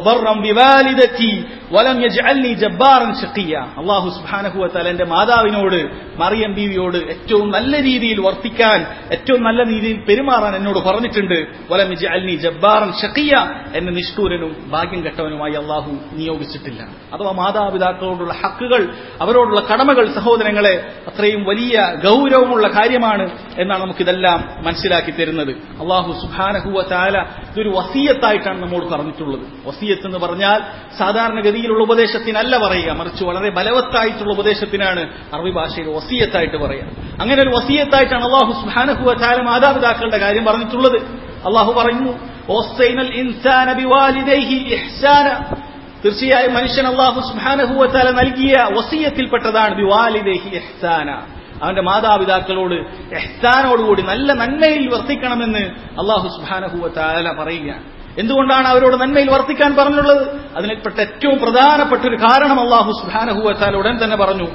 അള്ളാഹു സുബാനഹുവത്താൽ എന്റെ മാതാവിനോട് മറിയം ബീവിയോട് ഏറ്റവും നല്ല രീതിയിൽ വർത്തിക്കാൻ ഏറ്റവും നല്ല രീതിയിൽ പെരുമാറാൻ എന്നോട് പറഞ്ഞിട്ടുണ്ട് വലം അൽനി ജബ്ബാറൻ ഷക്കിയ എന്നെ നിഷ്ഠൂരനും ഭാഗ്യം കെട്ടവനുമായി അള്ളാഹു നിയോഗിച്ചിട്ടില്ല അഥവാ മാതാപിതാക്കളോടുള്ള ഹക്കുകൾ അവരോടുള്ള കടമകൾ സഹോദരങ്ങളെ അത്രയും വലിയ ഗൗരവമുള്ള കാര്യമാണ് എന്നാണ് നമുക്കിതെല്ലാം മനസ്സിലാക്കി തരുന്നത് അള്ളാഹു സുഖാനഹുവ ചാല ഇതൊരു വസീയത്തായിട്ടാണ് നമ്മോട് പറഞ്ഞിട്ടുള്ളത് വസീയത്ത് എന്ന് പറഞ്ഞാൽ സാധാരണഗതിയിലുള്ള ഉപദേശത്തിനല്ല പറയുക മറിച്ച് വളരെ ബലവത്തായിട്ടുള്ള ഉപദേശത്തിനാണ് അറബി ഭാഷയിൽ വസീയത്തായിട്ട് പറയുക അങ്ങനെ ഒരു വസീയത്തായിട്ടാണ് അള്ളാഹു സുഖാനഹുവ ചാല മാതാപിതാക്കളുടെ കാര്യം പറഞ്ഞിട്ടുള്ളത് അള്ളാഹു പറഞ്ഞു തീർച്ചയായും മനുഷ്യൻ അള്ളാഹു സുഹാനഹുവത്താല നൽകിയ വസീയത്തിൽപ്പെട്ടതാണ് ബിവാലിദേഹി എഹ്സാന അവന്റെ മാതാപിതാക്കളോട് എഹ്സാനോടുകൂടി നല്ല നന്മയിൽ വർത്തിക്കണമെന്ന് അള്ളാഹു സുഹാനഹുവത്താല പറയുകയാണ് എന്തുകൊണ്ടാണ് അവരോട് നന്മയിൽ വർത്തിക്കാൻ പറഞ്ഞുള്ളത് അതിൽപ്പെട്ട ഏറ്റവും പ്രധാനപ്പെട്ട ഒരു കാരണം അള്ളാഹു സുഹാനഹുവത്താല ഉടൻ തന്നെ പറഞ്ഞു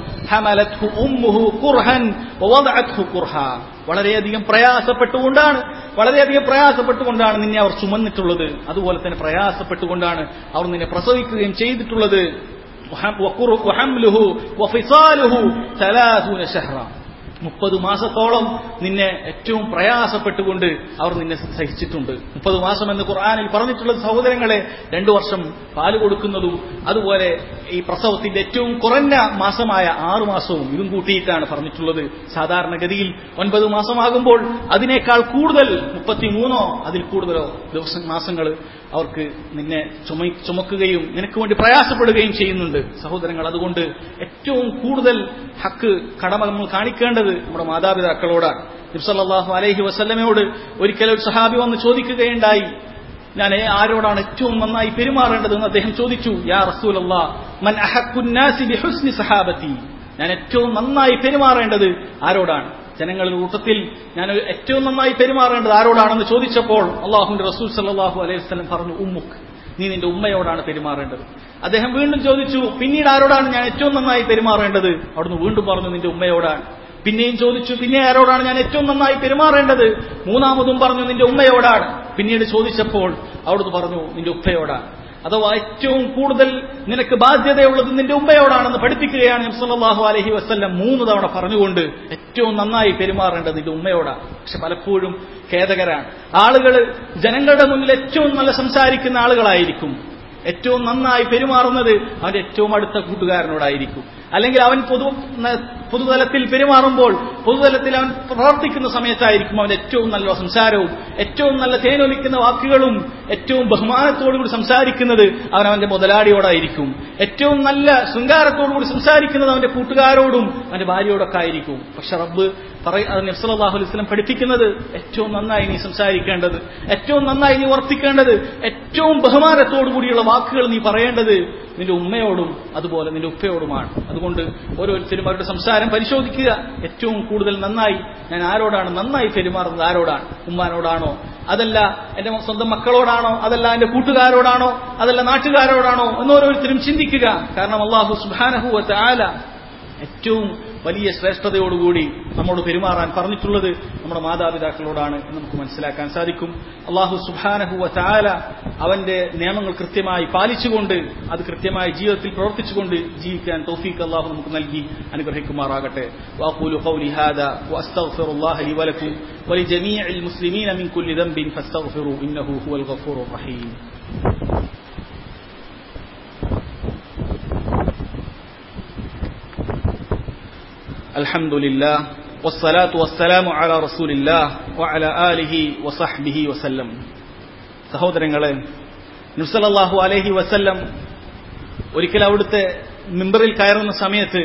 വളരെയധികം പ്രയാസപ്പെട്ടുകൊണ്ടാണ് വളരെയധികം പ്രയാസപ്പെട്ടുകൊണ്ടാണ് നിന്നെ അവർ ചുമന്നിട്ടുള്ളത് അതുപോലെ തന്നെ പ്രയാസപ്പെട്ടുകൊണ്ടാണ് അവർ നിന്നെ പ്രസവിക്കുകയും ചെയ്തിട്ടുള്ളത് മുപ്പത് മാസത്തോളം നിന്നെ ഏറ്റവും പ്രയാസപ്പെട്ടുകൊണ്ട് അവർ നിന്നെ സഹിച്ചിട്ടുണ്ട് മുപ്പത് മാസം എന്ന് ഖുർആാനിൽ പറഞ്ഞിട്ടുള്ള സഹോദരങ്ങളെ രണ്ടു വർഷം പാല് കൊടുക്കുന്നതും അതുപോലെ ഈ പ്രസവത്തിന്റെ ഏറ്റവും കുറഞ്ഞ മാസമായ ആറു മാസവും ഇതും കൂട്ടിയിട്ടാണ് പറഞ്ഞിട്ടുള്ളത് സാധാരണഗതിയിൽ ഒൻപത് മാസമാകുമ്പോൾ അതിനേക്കാൾ കൂടുതൽ മുപ്പത്തിമൂന്നോ അതിൽ കൂടുതലോ ദിവസം മാസങ്ങൾ അവർക്ക് നിന്നെ ചുമ ചുമക്കുകയും നിനക്ക് വേണ്ടി പ്രയാസപ്പെടുകയും ചെയ്യുന്നുണ്ട് സഹോദരങ്ങൾ അതുകൊണ്ട് ഏറ്റവും കൂടുതൽ ഹക്ക് കടമ നമ്മൾ കാണിക്കേണ്ടത് നമ്മുടെ മാതാപിതാക്കളോടാണ് ഇബ്സല്ലാഹു അലൈഹി വസല്ലമയോട് ഒരിക്കൽ ഒരു സഹാബി വന്ന് ചോദിക്കുകയുണ്ടായി ഞാൻ ആരോടാണ് ഏറ്റവും നന്നായി പെരുമാറേണ്ടതെന്ന് അദ്ദേഹം ചോദിച്ചു യാ റസൂൽ മൻ അഹക്കുന്നാസി ബിഹുസ്നി സഹാബത്തി ഞാൻ ഏറ്റവും നന്നായി പെരുമാറേണ്ടത് ആരോടാണ് ജനങ്ങളുടെ കൂട്ടത്തിൽ ഞാൻ ഏറ്റവും നന്നായി പെരുമാറേണ്ടത് ആരോടാണെന്ന് ചോദിച്ചപ്പോൾ അള്ളാഹുന്റെ റസൂൽ സല്ലാഹു അലൈഹി വസ്ലം പറഞ്ഞു ഉമ്മുക്ക് നീ നിന്റെ ഉമ്മയോടാണ് പെരുമാറേണ്ടത് അദ്ദേഹം വീണ്ടും ചോദിച്ചു പിന്നീട് ആരോടാണ് ഞാൻ ഏറ്റവും നന്നായി പെരുമാറേണ്ടത് അവിടുന്ന് വീണ്ടും പറഞ്ഞു നിന്റെ ഉമ്മയോടാണ് പിന്നെയും ചോദിച്ചു പിന്നെ ആരോടാണ് ഞാൻ ഏറ്റവും നന്നായി പെരുമാറേണ്ടത് മൂന്നാമതും പറഞ്ഞു നിന്റെ ഉമ്മയോടാണ് പിന്നീട് ചോദിച്ചപ്പോൾ അവിടുന്ന് പറഞ്ഞു നിന്റെ ഉപ്പയോടാണ് അഥവാ ഏറ്റവും കൂടുതൽ നിനക്ക് ബാധ്യതയുള്ളത് നിന്റെ ഉമ്മയോടാണെന്ന് പഠിപ്പിക്കുകയാണ് സല്ലല്ലാഹു അലൈഹി വസല്ലം മൂന്ന് തവണ പറഞ്ഞുകൊണ്ട് ഏറ്റവും നന്നായി പെരുമാറേണ്ടത് നിന്റെ ഉമ്മയോടാണ് പക്ഷെ പലപ്പോഴും ഖേദകരാണ് ആളുകൾ ജനങ്ങളുടെ മുന്നിൽ ഏറ്റവും നല്ല സംസാരിക്കുന്ന ആളുകളായിരിക്കും ഏറ്റവും നന്നായി പെരുമാറുന്നത് അവന്റെ ഏറ്റവും അടുത്ത കൂട്ടുകാരനോടായിരിക്കും അല്ലെങ്കിൽ അവൻ പൊതു പൊതുതലത്തിൽ പെരുമാറുമ്പോൾ പൊതുതലത്തിൽ അവൻ പ്രവർത്തിക്കുന്ന സമയത്തായിരിക്കും അവന്റെ ഏറ്റവും നല്ല സംസാരവും ഏറ്റവും നല്ല തേനൊലിക്കുന്ന വാക്കുകളും ഏറ്റവും ബഹുമാനത്തോടുകൂടി സംസാരിക്കുന്നത് അവൻ അവന്റെ മുതലാളിയോടായിരിക്കും ഏറ്റവും നല്ല ശൃംഗാരത്തോടുകൂടി സംസാരിക്കുന്നത് അവന്റെ കൂട്ടുകാരോടും അവന്റെ ഭാര്യയോടൊക്കെ ആയിരിക്കും പക്ഷെ റബ്ബ് നബ്സലാഹു അലൈസ്ലം പഠിപ്പിക്കുന്നത് ഏറ്റവും നന്നായി നീ സംസാരിക്കേണ്ടത് ഏറ്റവും നന്നായി നീ വർത്തിക്കേണ്ടത് ഏറ്റവും ബഹുമാനത്തോടുകൂടിയുള്ള വാക്കുകൾ നീ പറയേണ്ടത് നിന്റെ ഉമ്മയോടും അതുപോലെ നിന്റെ ഉപ്പയോടുമാണ് അതുകൊണ്ട് ഓരോരുത്തരും അവരുടെ സംസാരം പരിശോധിക്കുക ഏറ്റവും കൂടുതൽ നന്നായി ഞാൻ ആരോടാണ് നന്നായി പെരുമാറുന്നത് ആരോടാണ് ഉമ്മാനോടാണോ അതല്ല എന്റെ സ്വന്തം മക്കളോടാണോ അതല്ല എന്റെ കൂട്ടുകാരോടാണോ അതല്ല നാട്ടുകാരോടാണോ എന്ന് ഓരോരുത്തരും ചിന്തിക്കുക കാരണം അള്ളാഹു സുബാനഹുവത്ത് ആല ഏറ്റവും വലിയ ശ്രേഷ്ഠതയോടുകൂടി നമ്മോട് പെരുമാറാൻ പറഞ്ഞിട്ടുള്ളത് നമ്മുടെ മാതാപിതാക്കളോടാണ് എന്ന് നമുക്ക് മനസ്സിലാക്കാൻ സാധിക്കും അള്ളാഹു സുബാനഹുവ ചാല അവന്റെ നിയമങ്ങൾ കൃത്യമായി പാലിച്ചുകൊണ്ട് അത് കൃത്യമായി ജീവിതത്തിൽ പ്രവർത്തിച്ചുകൊണ്ട് ജീവിക്കാൻ തൗഫീഖ് അള്ളാഹു നമുക്ക് നൽകി അനുഗ്രഹിക്കുമാറാകട്ടെ واقول قولي هذا واستغفر الله لي ولكم ولجميع المسلمين من كل ذنب فاستغفروا انه هو الغفور الرحيم الحمد لله والصلاة والسلام على رسول الله وعلى آله وصحبه وسلم സഹോദരങ്ങളെ നുസലല്ലാഹു അലൈഹി വസല്ലം ഒരിക്കൽ അവിടുത്തെ മിമ്പറിൽ കയറുന്ന സമയത്ത്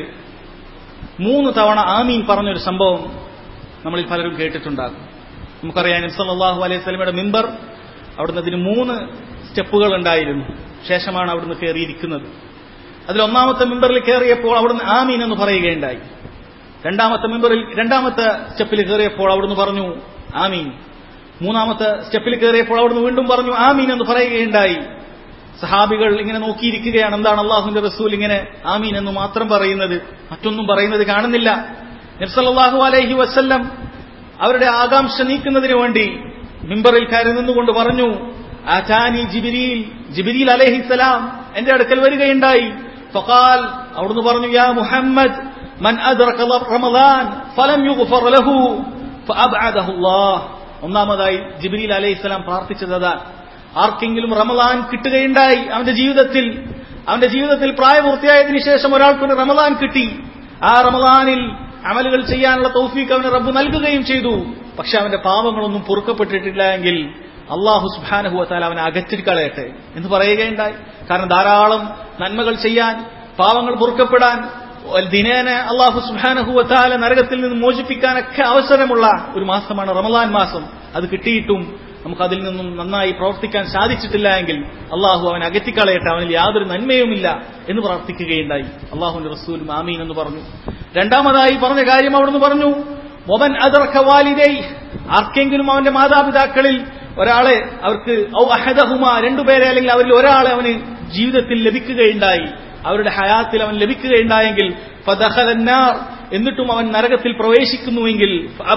മൂന്ന് തവണ ആമീൻ പറഞ്ഞൊരു സംഭവം നമ്മളിൽ പലരും കേട്ടിട്ടുണ്ടാകും നമുക്കറിയാം നബ്സല്ലാഹു അലൈഹി സ്വലമയുടെ മിമ്പർ അവിടുന്ന് അതിന് മൂന്ന് സ്റ്റെപ്പുകൾ ഉണ്ടായിരുന്നു ശേഷമാണ് അവിടുന്ന് കയറിയിരിക്കുന്നത് അതിൽ ഒന്നാമത്തെ മിമ്പറിൽ കയറിയപ്പോൾ അവിടുന്ന് ആമീൻ എന്ന് പറയുകയുണ്ടായി രണ്ടാമത്തെ മെമ്പറിൽ രണ്ടാമത്തെ സ്റ്റെപ്പിൽ കയറിയപ്പോൾ അവിടുന്ന് പറഞ്ഞു ആമീൻ മൂന്നാമത്തെ സ്റ്റെപ്പിൽ കയറിയപ്പോൾ അവിടുന്ന് വീണ്ടും പറഞ്ഞു ആമീൻ എന്ന് പറയുകയുണ്ടായി സഹാബികൾ ഇങ്ങനെ നോക്കിയിരിക്കുകയാണ് എന്താണ് അള്ളാഹുന്റെ റസൂൽ ഇങ്ങനെ ആമീൻ എന്ന് മാത്രം പറയുന്നത് മറ്റൊന്നും പറയുന്നത് കാണുന്നില്ല നിർസലാഹു അലൈഹി വസ്ല്ലം അവരുടെ ആകാംക്ഷ നീക്കുന്നതിന് വേണ്ടി മിമ്പറിൽ കയറി നിന്നുകൊണ്ട് പറഞ്ഞു ആചാനി ജിബിരിയിൽ ജിബിരിൽ അലഹിസലാം എന്റെ അടുക്കൽ വരികയുണ്ടായി ഫഖാൽ അവിടുന്ന് പറഞ്ഞു യാ മുഹമ്മദ് من أدرك رمضان فلم يغفر له فأبعده الله ഒന്നാമതായി ജിബ്രീൽ അലൈഹിസ്സലാം പ്രാർത്ഥിച്ചത് ആർക്കെങ്കിലും റമദാൻ കിട്ടുകയുണ്ടായി അവന്റെ ജീവിതത്തിൽ അവന്റെ ജീവിതത്തിൽ പ്രായപൂർത്തിയായതിനു ശേഷം ഒരാൾക്കൊരു റമദാൻ കിട്ടി ആ റമദാനിൽ അമലുകൾ ചെയ്യാനുള്ള തൗഫീഖ് അവന് റബ്ബ് നൽകുകയും ചെയ്തു പക്ഷെ അവന്റെ പാവങ്ങളൊന്നും പൊറുക്കപ്പെട്ടിട്ടില്ല എങ്കിൽ അള്ളാഹു സുബാനഹുവത്താൽ അവനെ അകറ്റിക്കളയട്ടെ എന്ന് പറയുകയുണ്ടായി കാരണം ധാരാളം നന്മകൾ ചെയ്യാൻ പാവങ്ങൾ പൊറുക്കപ്പെടാൻ ദിനേന അള്ളാഹു സുബാനഹുവത്താല നരകത്തിൽ നിന്ന് മോചിപ്പിക്കാനൊക്കെ അവസരമുള്ള ഒരു മാസമാണ് റമദാൻ മാസം അത് കിട്ടിയിട്ടും നമുക്ക് അതിൽ നിന്നും നന്നായി പ്രവർത്തിക്കാൻ സാധിച്ചിട്ടില്ല എങ്കിൽ അള്ളാഹു അവൻ അകറ്റിക്കളയട്ടെ അവനിൽ യാതൊരു നന്മയുമില്ല എന്ന് പ്രാർത്ഥിക്കുകയുണ്ടായി അള്ളാഹുന്റെ റസൂൽ മാമീൻ എന്ന് പറഞ്ഞു രണ്ടാമതായി പറഞ്ഞ കാര്യം അവിടുന്ന് പറഞ്ഞു മൊബൻ അതർക്ക വാലിദൈ ആർക്കെങ്കിലും അവന്റെ മാതാപിതാക്കളിൽ ഒരാളെ അവർക്ക് ഔ അഹദഹുമ രണ്ടുപേരെ അല്ലെങ്കിൽ അവരിൽ ഒരാളെ അവന് ജീവിതത്തിൽ ലഭിക്കുകയുണ്ടായി അവരുടെ ഹയാത്തിൽ അവൻ ലഭിക്കുകയുണ്ടായെങ്കിൽ ഫദഖലന്നാർ എന്നിട്ടും അവൻ നരകത്തിൽ പ്രവേശിക്കുന്നുവെങ്കിൽ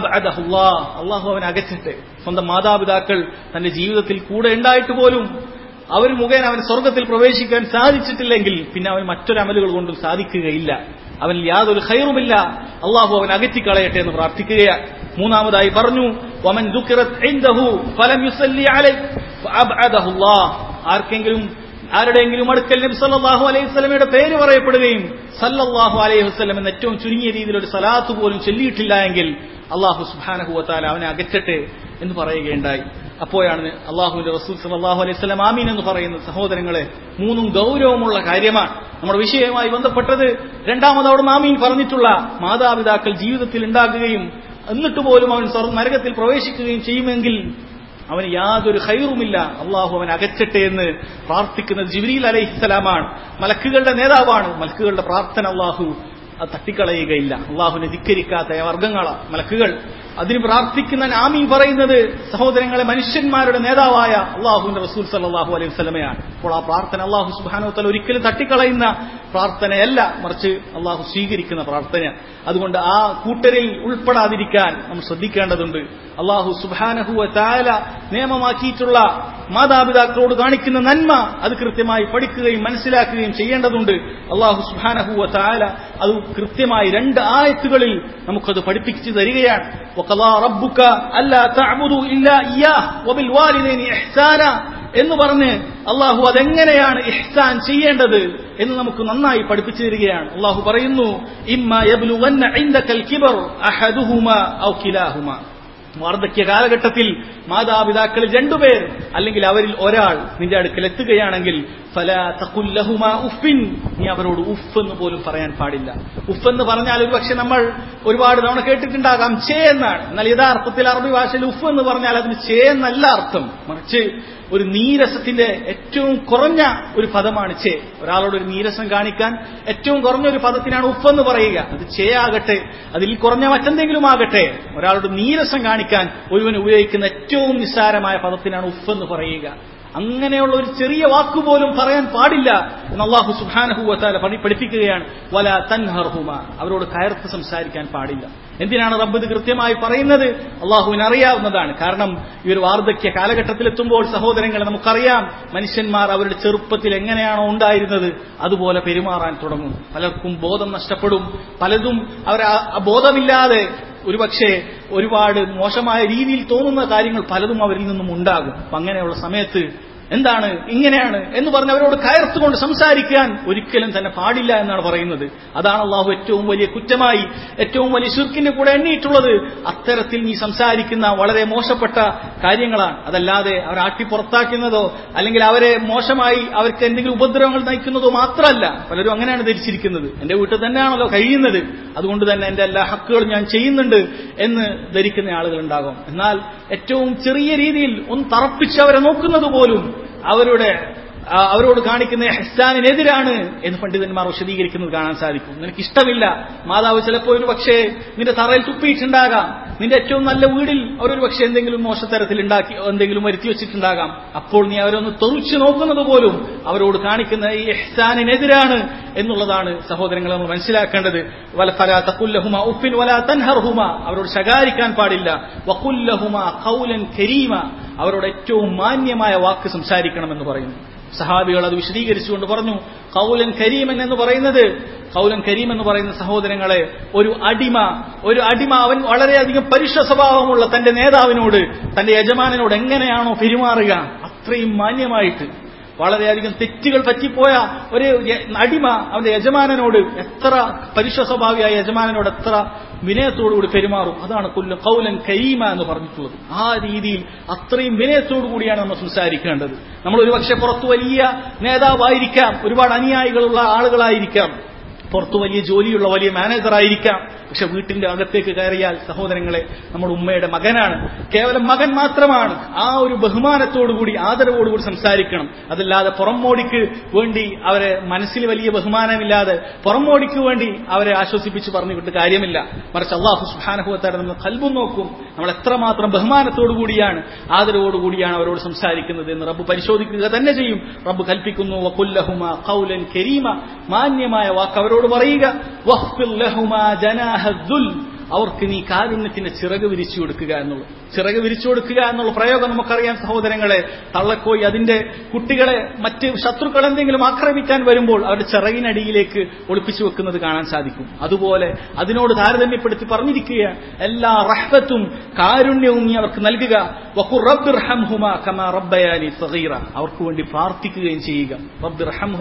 അള്ളാഹു അവൻ അകറ്റട്ടെ സ്വന്തം മാതാപിതാക്കൾ തന്റെ ജീവിതത്തിൽ കൂടെ ഉണ്ടായിട്ട് പോലും അവർ മുഖേന അവൻ സ്വർഗത്തിൽ പ്രവേശിക്കാൻ സാധിച്ചിട്ടില്ലെങ്കിൽ പിന്നെ അവൻ മറ്റൊരു അമലുകൾ കൊണ്ടും സാധിക്കുകയില്ല അവനിൽ യാതൊരു ഖൈറുമില്ല അള്ളാഹു അവൻ അകറ്റിക്കളയട്ടെ എന്ന് പ്രാർത്ഥിക്കുകയാണ് മൂന്നാമതായി പറഞ്ഞു വമൻ ഫലം യുസല്ലി ആർക്കെങ്കിലും ആരുടെയെങ്കിലും അടുക്കൽ നബി സല്ലല്ലാഹു അലൈഹി വസല്ലമയുടെ പേര് പറയപ്പെടുകയും സല്ലല്ലാഹു അലൈഹി വസല്ലം എന്ന ഏറ്റവും ചുരുങ്ങിയ രീതിയിൽ ഒരു സലാത്ത് പോലും ചൊല്ലിയിട്ടില്ല എങ്കിൽ അള്ളാഹു സുബ്ഹാനഹു വതആല അവനെ അകറ്റട്ടെ എന്ന് പറയുകയുണ്ടായി അപ്പോഴാണ് അള്ളാഹുവിന്റെ റസൂൽ സല്ലല്ലാഹു അലൈഹി വസല്ലം ആമീൻ എന്ന് പറയുന്ന സഹോദരങ്ങളെ മൂന്നും ഗൗരവമുള്ള കാര്യമാണ് നമ്മുടെ വിഷയവുമായി ബന്ധപ്പെട്ടത് രണ്ടാമത് അവിടെ ആമീൻ പറഞ്ഞിട്ടുള്ള മാതാപിതാക്കൾ ജീവിതത്തിൽ ഉണ്ടാകുകയും എന്നിട്ട് പോലും അവൻ നരകത്തിൽ പ്രവേശിക്കുകയും ചെയ്യുമെങ്കിൽ അവന് യാതൊരു ഹൈറുമില്ല അള്ളാഹു അവൻ അകറ്റട്ടെ എന്ന് പ്രാർത്ഥിക്കുന്നത് ജിബ്രീൽ അലൈഹിസ്സലാമാണ് മലക്കുകളുടെ നേതാവാണ് മലക്കുകളുടെ പ്രാർത്ഥന അള്ളാഹു അത് തട്ടിക്കളയുകയില്ല അള്ളാഹുവിനെ ധിക്കരിക്കാത്ത വർഗങ്ങൾ മലക്കുകൾ അതിന് പ്രാർത്ഥിക്കുന്ന ആമീൻ പറയുന്നത് സഹോദരങ്ങളെ മനുഷ്യന്മാരുടെ നേതാവായ അള്ളാഹുവിന്റെ റസൂൽ സല്ലാഹു അലൈഹി സ്വലമയാണ് അപ്പോൾ ആ പ്രാർത്ഥന അള്ളാഹു സുബാനോത്തല ഒരിക്കലും തട്ടിക്കളയുന്ന പ്രാർത്ഥനയല്ല മറിച്ച് അള്ളാഹു സ്വീകരിക്കുന്ന പ്രാർത്ഥന അതുകൊണ്ട് ആ കൂട്ടരിൽ ഉൾപ്പെടാതിരിക്കാൻ നമ്മൾ ശ്രദ്ധിക്കേണ്ടതുണ്ട് അള്ളാഹു സുബാനഹുവ താല നിയമമാക്കിയിട്ടുള്ള മാതാപിതാക്കളോട് കാണിക്കുന്ന നന്മ അത് കൃത്യമായി പഠിക്കുകയും മനസ്സിലാക്കുകയും ചെയ്യേണ്ടതുണ്ട് അള്ളാഹു സുബാനഹുവ താല അത് കൃത്യമായി രണ്ട് ആയത്തുകളിൽ നമുക്കത് പഠിപ്പിച്ചു തരികയാണ് وقضى ربك ألا تعبدوا إلا إياه وبالوالدين إحسانا എന്ന് പറഞ്ഞ് അള്ളാഹു അതെങ്ങനെയാണ് ഇഹ്സാൻ ചെയ്യേണ്ടത് എന്ന് നമുക്ക് നന്നായി പഠിപ്പിച്ചു തരികയാണ് അള്ളാഹു പറയുന്നു ഇമ്മ യബ്ലുവന്ന ഇൻദകൽ കിബർ അഹദുഹുമ ഔ കിലാഹുമ വാർദ്ധക്യ കാലഘട്ടത്തിൽ മാതാപിതാക്കളിൽ രണ്ടുപേർ അല്ലെങ്കിൽ അവരിൽ ഒരാൾ നിന്റെ അടുക്കൽ എത്തുകയാണെങ്കിൽ ഫല തക്കുല്ലഹുമ ഉഫിൻ നീ അവരോട് ഉഫ് എന്ന് പോലും പറയാൻ പാടില്ല ഉഫ് എന്ന് പറഞ്ഞാൽ ഒരു പക്ഷെ നമ്മൾ ഒരുപാട് തവണ കേട്ടിട്ടുണ്ടാകാം ചേ എന്നാണ് എന്നാൽ യഥാർത്ഥത്തിൽ അറബി ഭാഷയിൽ ഉഫ് എന്ന് പറഞ്ഞാൽ അതിന് ചേ എന്നല്ല അർത്ഥം മറിച്ച് ഒരു നീരസത്തിന്റെ ഏറ്റവും കുറഞ്ഞ ഒരു പദമാണ് ചേ ഒരാളോട് ഒരു നീരസം കാണിക്കാൻ ഏറ്റവും കുറഞ്ഞ ഒരു പദത്തിനാണ് ഉഫ് എന്ന് പറയുക അത് ചേ ആകട്ടെ അതിൽ കുറഞ്ഞ മറ്റെന്തെങ്കിലും ആകട്ടെ ഒരാളോട് നീരസം കാണിക്കാൻ ഒരുവൻ ഉപയോഗിക്കുന്ന ഏറ്റവും നിസ്സാരമായ പദത്തിനാണ് ഉഫ് എന്ന് പറയുക അങ്ങനെയുള്ള ഒരു ചെറിയ വാക്കുപോലും പറയാൻ പാടില്ല എന്ന് അള്ളാഹു സുഹാനഹുവത്താല പഠിപ്പിക്കുകയാണ് വല തൻഹർഹുമ അവരോട് കയർത്ത് സംസാരിക്കാൻ പാടില്ല എന്തിനാണ് റബ്ബ് ഇത് കൃത്യമായി പറയുന്നത് അള്ളാഹുവിന് അറിയാവുന്നതാണ് കാരണം ഈ ഒരു വാർദ്ധക്യ കാലഘട്ടത്തിലെത്തുമ്പോൾ സഹോദരങ്ങളെ നമുക്കറിയാം മനുഷ്യന്മാർ അവരുടെ ചെറുപ്പത്തിൽ എങ്ങനെയാണോ ഉണ്ടായിരുന്നത് അതുപോലെ പെരുമാറാൻ തുടങ്ങും പലർക്കും ബോധം നഷ്ടപ്പെടും പലതും അവർ ബോധമില്ലാതെ ഒരുപക്ഷെ ഒരുപാട് മോശമായ രീതിയിൽ തോന്നുന്ന കാര്യങ്ങൾ പലതും അവരിൽ നിന്നും ഉണ്ടാകും അപ്പൊ അങ്ങനെയുള്ള സമയത്ത് എന്താണ് ഇങ്ങനെയാണ് എന്ന് പറഞ്ഞ് അവരോട് കയർത്തുകൊണ്ട് സംസാരിക്കാൻ ഒരിക്കലും തന്നെ പാടില്ല എന്നാണ് പറയുന്നത് അതാണ് അള്ളാഹു ഏറ്റവും വലിയ കുറ്റമായി ഏറ്റവും വലിയ ശുർക്കിന്റെ കൂടെ എണ്ണിയിട്ടുള്ളത് അത്തരത്തിൽ നീ സംസാരിക്കുന്ന വളരെ മോശപ്പെട്ട കാര്യങ്ങളാണ് അതല്ലാതെ അവരെ ആട്ടി പുറത്താക്കുന്നതോ അല്ലെങ്കിൽ അവരെ മോശമായി അവർക്ക് എന്തെങ്കിലും ഉപദ്രവങ്ങൾ നയിക്കുന്നതോ മാത്രമല്ല പലരും അങ്ങനെയാണ് ധരിച്ചിരിക്കുന്നത് എന്റെ വീട്ടിൽ തന്നെയാണല്ലോ കഴിയുന്നത് അതുകൊണ്ട് തന്നെ എന്റെ എല്ലാ ഹക്കുകളും ഞാൻ ചെയ്യുന്നുണ്ട് എന്ന് ധരിക്കുന്ന ആളുകൾ ഉണ്ടാകും എന്നാൽ ഏറ്റവും ചെറിയ രീതിയിൽ ഒന്ന് തറപ്പിച്ച് അവരെ നോക്കുന്നത് പോലും അവരുടെ അവരോട് കാണിക്കുന്ന ഹെസ്സാനിനെതിരാണ് എന്ന് പണ്ഡിതന്മാർ വിശദീകരിക്കുന്നത് കാണാൻ സാധിക്കും നിനക്ക് ഇഷ്ടമില്ല മാതാവ് ചിലപ്പോൾ ഒരു പക്ഷേ നിന്റെ തറയിൽ തുപ്പിയിട്ടുണ്ടാകാം നിന്റെ ഏറ്റവും നല്ല വീടിൽ അവരൊരു പക്ഷേ എന്തെങ്കിലും മോശത്തരത്തിൽ ഉണ്ടാക്കി എന്തെങ്കിലും വരുത്തി വെച്ചിട്ടുണ്ടാകാം അപ്പോൾ നീ അവരൊന്ന് തെറിച്ചു നോക്കുന്നത് പോലും അവരോട് കാണിക്കുന്ന ഈ എഹ്സാനിനെതിരാണ് എന്നുള്ളതാണ് സഹോദരങ്ങൾ നമ്മൾ മനസ്സിലാക്കേണ്ടത് വല ഫലാ തക്കുല്ലഹുമ ഉപ്പിൻ വലാ തൻഹർഹുമ അവരോട് ശകാരിക്കാൻ പാടില്ല വക്കുല്ലഹുമ കൗലൻ കരീമ അവരോട് ഏറ്റവും മാന്യമായ വാക്ക് സംസാരിക്കണമെന്ന് പറയുന്നു സഹാബികൾ അത് വിശദീകരിച്ചുകൊണ്ട് പറഞ്ഞു കൗലൻ കരീമൻ എന്ന് പറയുന്നത് കൗലൻ കരീം എന്ന് പറയുന്ന സഹോദരങ്ങളെ ഒരു അടിമ ഒരു അടിമ അവൻ വളരെയധികം പരുഷ സ്വഭാവമുള്ള തന്റെ നേതാവിനോട് തന്റെ യജമാനോട് എങ്ങനെയാണോ പെരുമാറുക അത്രയും മാന്യമായിട്ട് വളരെയധികം തെറ്റുകൾ പറ്റിപ്പോയ ഒരു അടിമ അവന്റെ യജമാനനോട് എത്ര പരുഷ സ്വഭാവിയായ യജമാനനോട് എത്ര വിനയത്തോടുകൂടി പെരുമാറും അതാണ് കൊല്ലം കൗലൻ കരീമ എന്ന് പറഞ്ഞിട്ടുള്ളത് ആ രീതിയിൽ അത്രയും വിനയത്തോടു കൂടിയാണ് നമ്മൾ സംസാരിക്കേണ്ടത് നമ്മൾ ഒരുപക്ഷെ പുറത്തു വലിയ നേതാവായിരിക്കാം ഒരുപാട് അനുയായികളുള്ള ആളുകളായിരിക്കാം പുറത്തു വലിയ ജോലിയുള്ള വലിയ മാനേജർ ആയിരിക്കാം പക്ഷെ വീട്ടിന്റെ അകത്തേക്ക് കയറിയാൽ സഹോദരങ്ങളെ നമ്മുടെ ഉമ്മയുടെ മകനാണ് കേവലം മകൻ മാത്രമാണ് ആ ഒരു ബഹുമാനത്തോടുകൂടി ആദരവോടുകൂടി സംസാരിക്കണം അതല്ലാതെ പുറംമോടിക്ക് വേണ്ടി അവരെ മനസ്സിൽ വലിയ ബഹുമാനമില്ലാതെ പുറംമോടിക്ക് വേണ്ടി അവരെ ആശ്വസിപ്പിച്ച് പറഞ്ഞു വിട്ട് കാര്യമില്ല മറിച്ച് അള്ളാഹു സുഹാനഹുവത്താരെ നമ്മൾ കൽബും നോക്കും നമ്മൾ എത്രമാത്രം ബഹുമാനത്തോടു കൂടിയാണ് ആദരവോടുകൂടിയാണ് അവരോട് സംസാരിക്കുന്നത് എന്ന് റബ്ബ് പരിശോധിക്കുക തന്നെ ചെയ്യും റബ്ബ് കൽപ്പിക്കുന്നു വക്കുല്ലഹുമ കൗലൻ കരീമ മാന്യമായ വാക്ക് അവരോട് പറയുക വഹ്ഫിൽ ലഹുമാ ജനാഹ ദുൽ അവർക്ക് നീ കാരുണ്യത്തിന്റെ ചിറക് വിരിച്ചു കൊടുക്കുക എന്നുള്ളത് ചിറക് വിരിച്ചു കൊടുക്കുക എന്നുള്ള പ്രയോഗം നമുക്കറിയാം സഹോദരങ്ങളെ തള്ളക്കോയി അതിന്റെ കുട്ടികളെ മറ്റ് ശത്രുക്കൾ എന്തെങ്കിലും ആക്രമിക്കാൻ വരുമ്പോൾ അവരുടെ ചിറകിനടിയിലേക്ക് ഒളിപ്പിച്ചു വെക്കുന്നത് കാണാൻ സാധിക്കും അതുപോലെ അതിനോട് താരതമ്യപ്പെടുത്തി പറഞ്ഞിരിക്കുകയാണ് എല്ലാ റഹ്ബത്തും കാരുണ്യവും നീ അവർക്ക് നൽകുക അവർക്ക് വേണ്ടി പ്രാർത്ഥിക്കുകയും ചെയ്യുക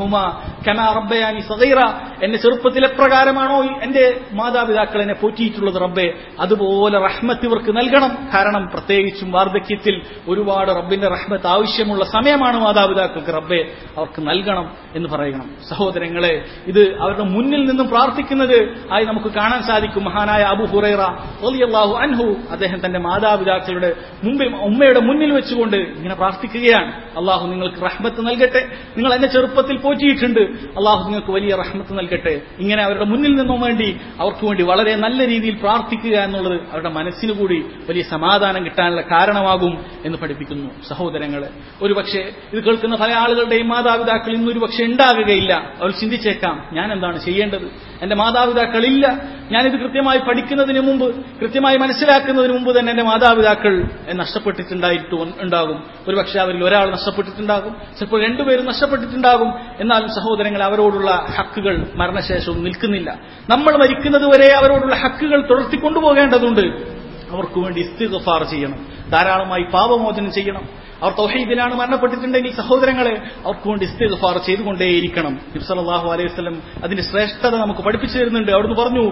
എന്നെ ചെറുപ്പത്തിൽ എപ്രകാരമാണോ എന്റെ മാതാപിതാക്കൾ എന്നെ പോറ്റിയിട്ടുള്ളത് റബ്ബെ അതുപോലെ റഹ്മത്ത് ഇവർക്ക് നൽകണം കാരണം പ്രത്യേകിച്ചും വാർദ്ധക്യത്തിൽ ഒരുപാട് റബ്ബിന്റെ റഹ്മത്ത് ആവശ്യമുള്ള സമയമാണ് മാതാപിതാക്കൾക്ക് റബ്ബെ അവർക്ക് നൽകണം എന്ന് പറയണം സഹോദരങ്ങളെ ഇത് അവരുടെ മുന്നിൽ നിന്നും പ്രാർത്ഥിക്കുന്നത് ആയി നമുക്ക് കാണാൻ സാധിക്കും മഹാനായ അബു ഹുറൈറ റളിയല്ലാഹു അൻഹു അദ്ദേഹം തന്റെ മാതാപിതാക്കളുടെ മുമ്പിൽ ഉമ്മയുടെ മുന്നിൽ വെച്ചുകൊണ്ട് ഇങ്ങനെ പ്രാർത്ഥിക്കുകയാണ് അള്ളാഹു നിങ്ങൾക്ക് റഹ്മത്ത് നൽകട്ടെ നിങ്ങൾ എന്നെ ചെറുപ്പത്തിൽ പോറ്റിയിട്ടുണ്ട് അള്ളാഹു നിങ്ങൾക്ക് വലിയ റഹ്മത്ത് നൽകട്ടെ ഇങ്ങനെ അവരുടെ മുന്നിൽ നിന്നും വേണ്ടി അവർക്ക് വേണ്ടി വളരെ നല്ല രീതിയിൽ പ്രാർത്ഥിക്കുക എന്നുള്ളത് അവരുടെ മനസ്സിന് കൂടി വലിയ സമാധാനം കിട്ടാനുള്ള കാരണമാകും എന്ന് പഠിപ്പിക്കുന്നു സഹോദരങ്ങളെ ഒരുപക്ഷെ ഇത് കേൾക്കുന്ന പല ആളുകളുടെയും മാതാപിതാക്കൾ ഇന്നൊരു പക്ഷെ ഉണ്ടാകുകയില്ല അവർ ചിന്തിച്ചേക്കാം ഞാൻ എന്താണ് ചെയ്യേണ്ടത് എന്റെ മാതാപിതാക്കളില്ല ഞാനിത് കൃത്യമായി പഠിക്കുന്നതിന് മുമ്പ് കൃത്യമായി മനസ്സിലാക്കുന്നതിന് മുമ്പ് തന്നെ എന്റെ മാതാപിതാക്കൾ നഷ്ടപ്പെട്ടിട്ടുണ്ടായിട്ട് ഉണ്ടാകും ഒരുപക്ഷെ അവരിൽ ഒരാൾ നഷ്ടപ്പെട്ടിട്ടുണ്ടാകും ചിലപ്പോൾ രണ്ടുപേരും നഷ്ടപ്പെട്ടിട്ടുണ്ടാകും എന്നാലും സഹോദരങ്ങൾ അവരോടുള്ള ഹക്കുകൾ മരണശേഷവും നിൽക്കുന്നില്ല നമ്മൾ മരിക്കുന്നത് വരെ അവരോടുള്ള ഹക്കുകൾ തുടർത്തിക്കൊണ്ടുപോകേണ്ടതുണ്ട് അവർക്ക് വേണ്ടി ഇസ്തിഗഫാർ ചെയ്യണം ധാരാളമായി പാപമോചനം ചെയ്യണം അവർ തൗഹീദിലാണ് മരണപ്പെട്ടിട്ടുണ്ടെങ്കിൽ സഹോദരങ്ങളെ അവർക്ക് വേണ്ടി ഇസ്തിഗ്ഫാർ ചെയ്തുകൊണ്ടേയിരിക്കണം നബ്സല്ലാഹു അലൈഹി വസല്ലം അതിന്റെ ശ്രേഷ്ഠത നമുക്ക് പഠിപ്പിച്ചു തരുന്നുണ്ട് അവിടുന്ന് പറഞ്ഞു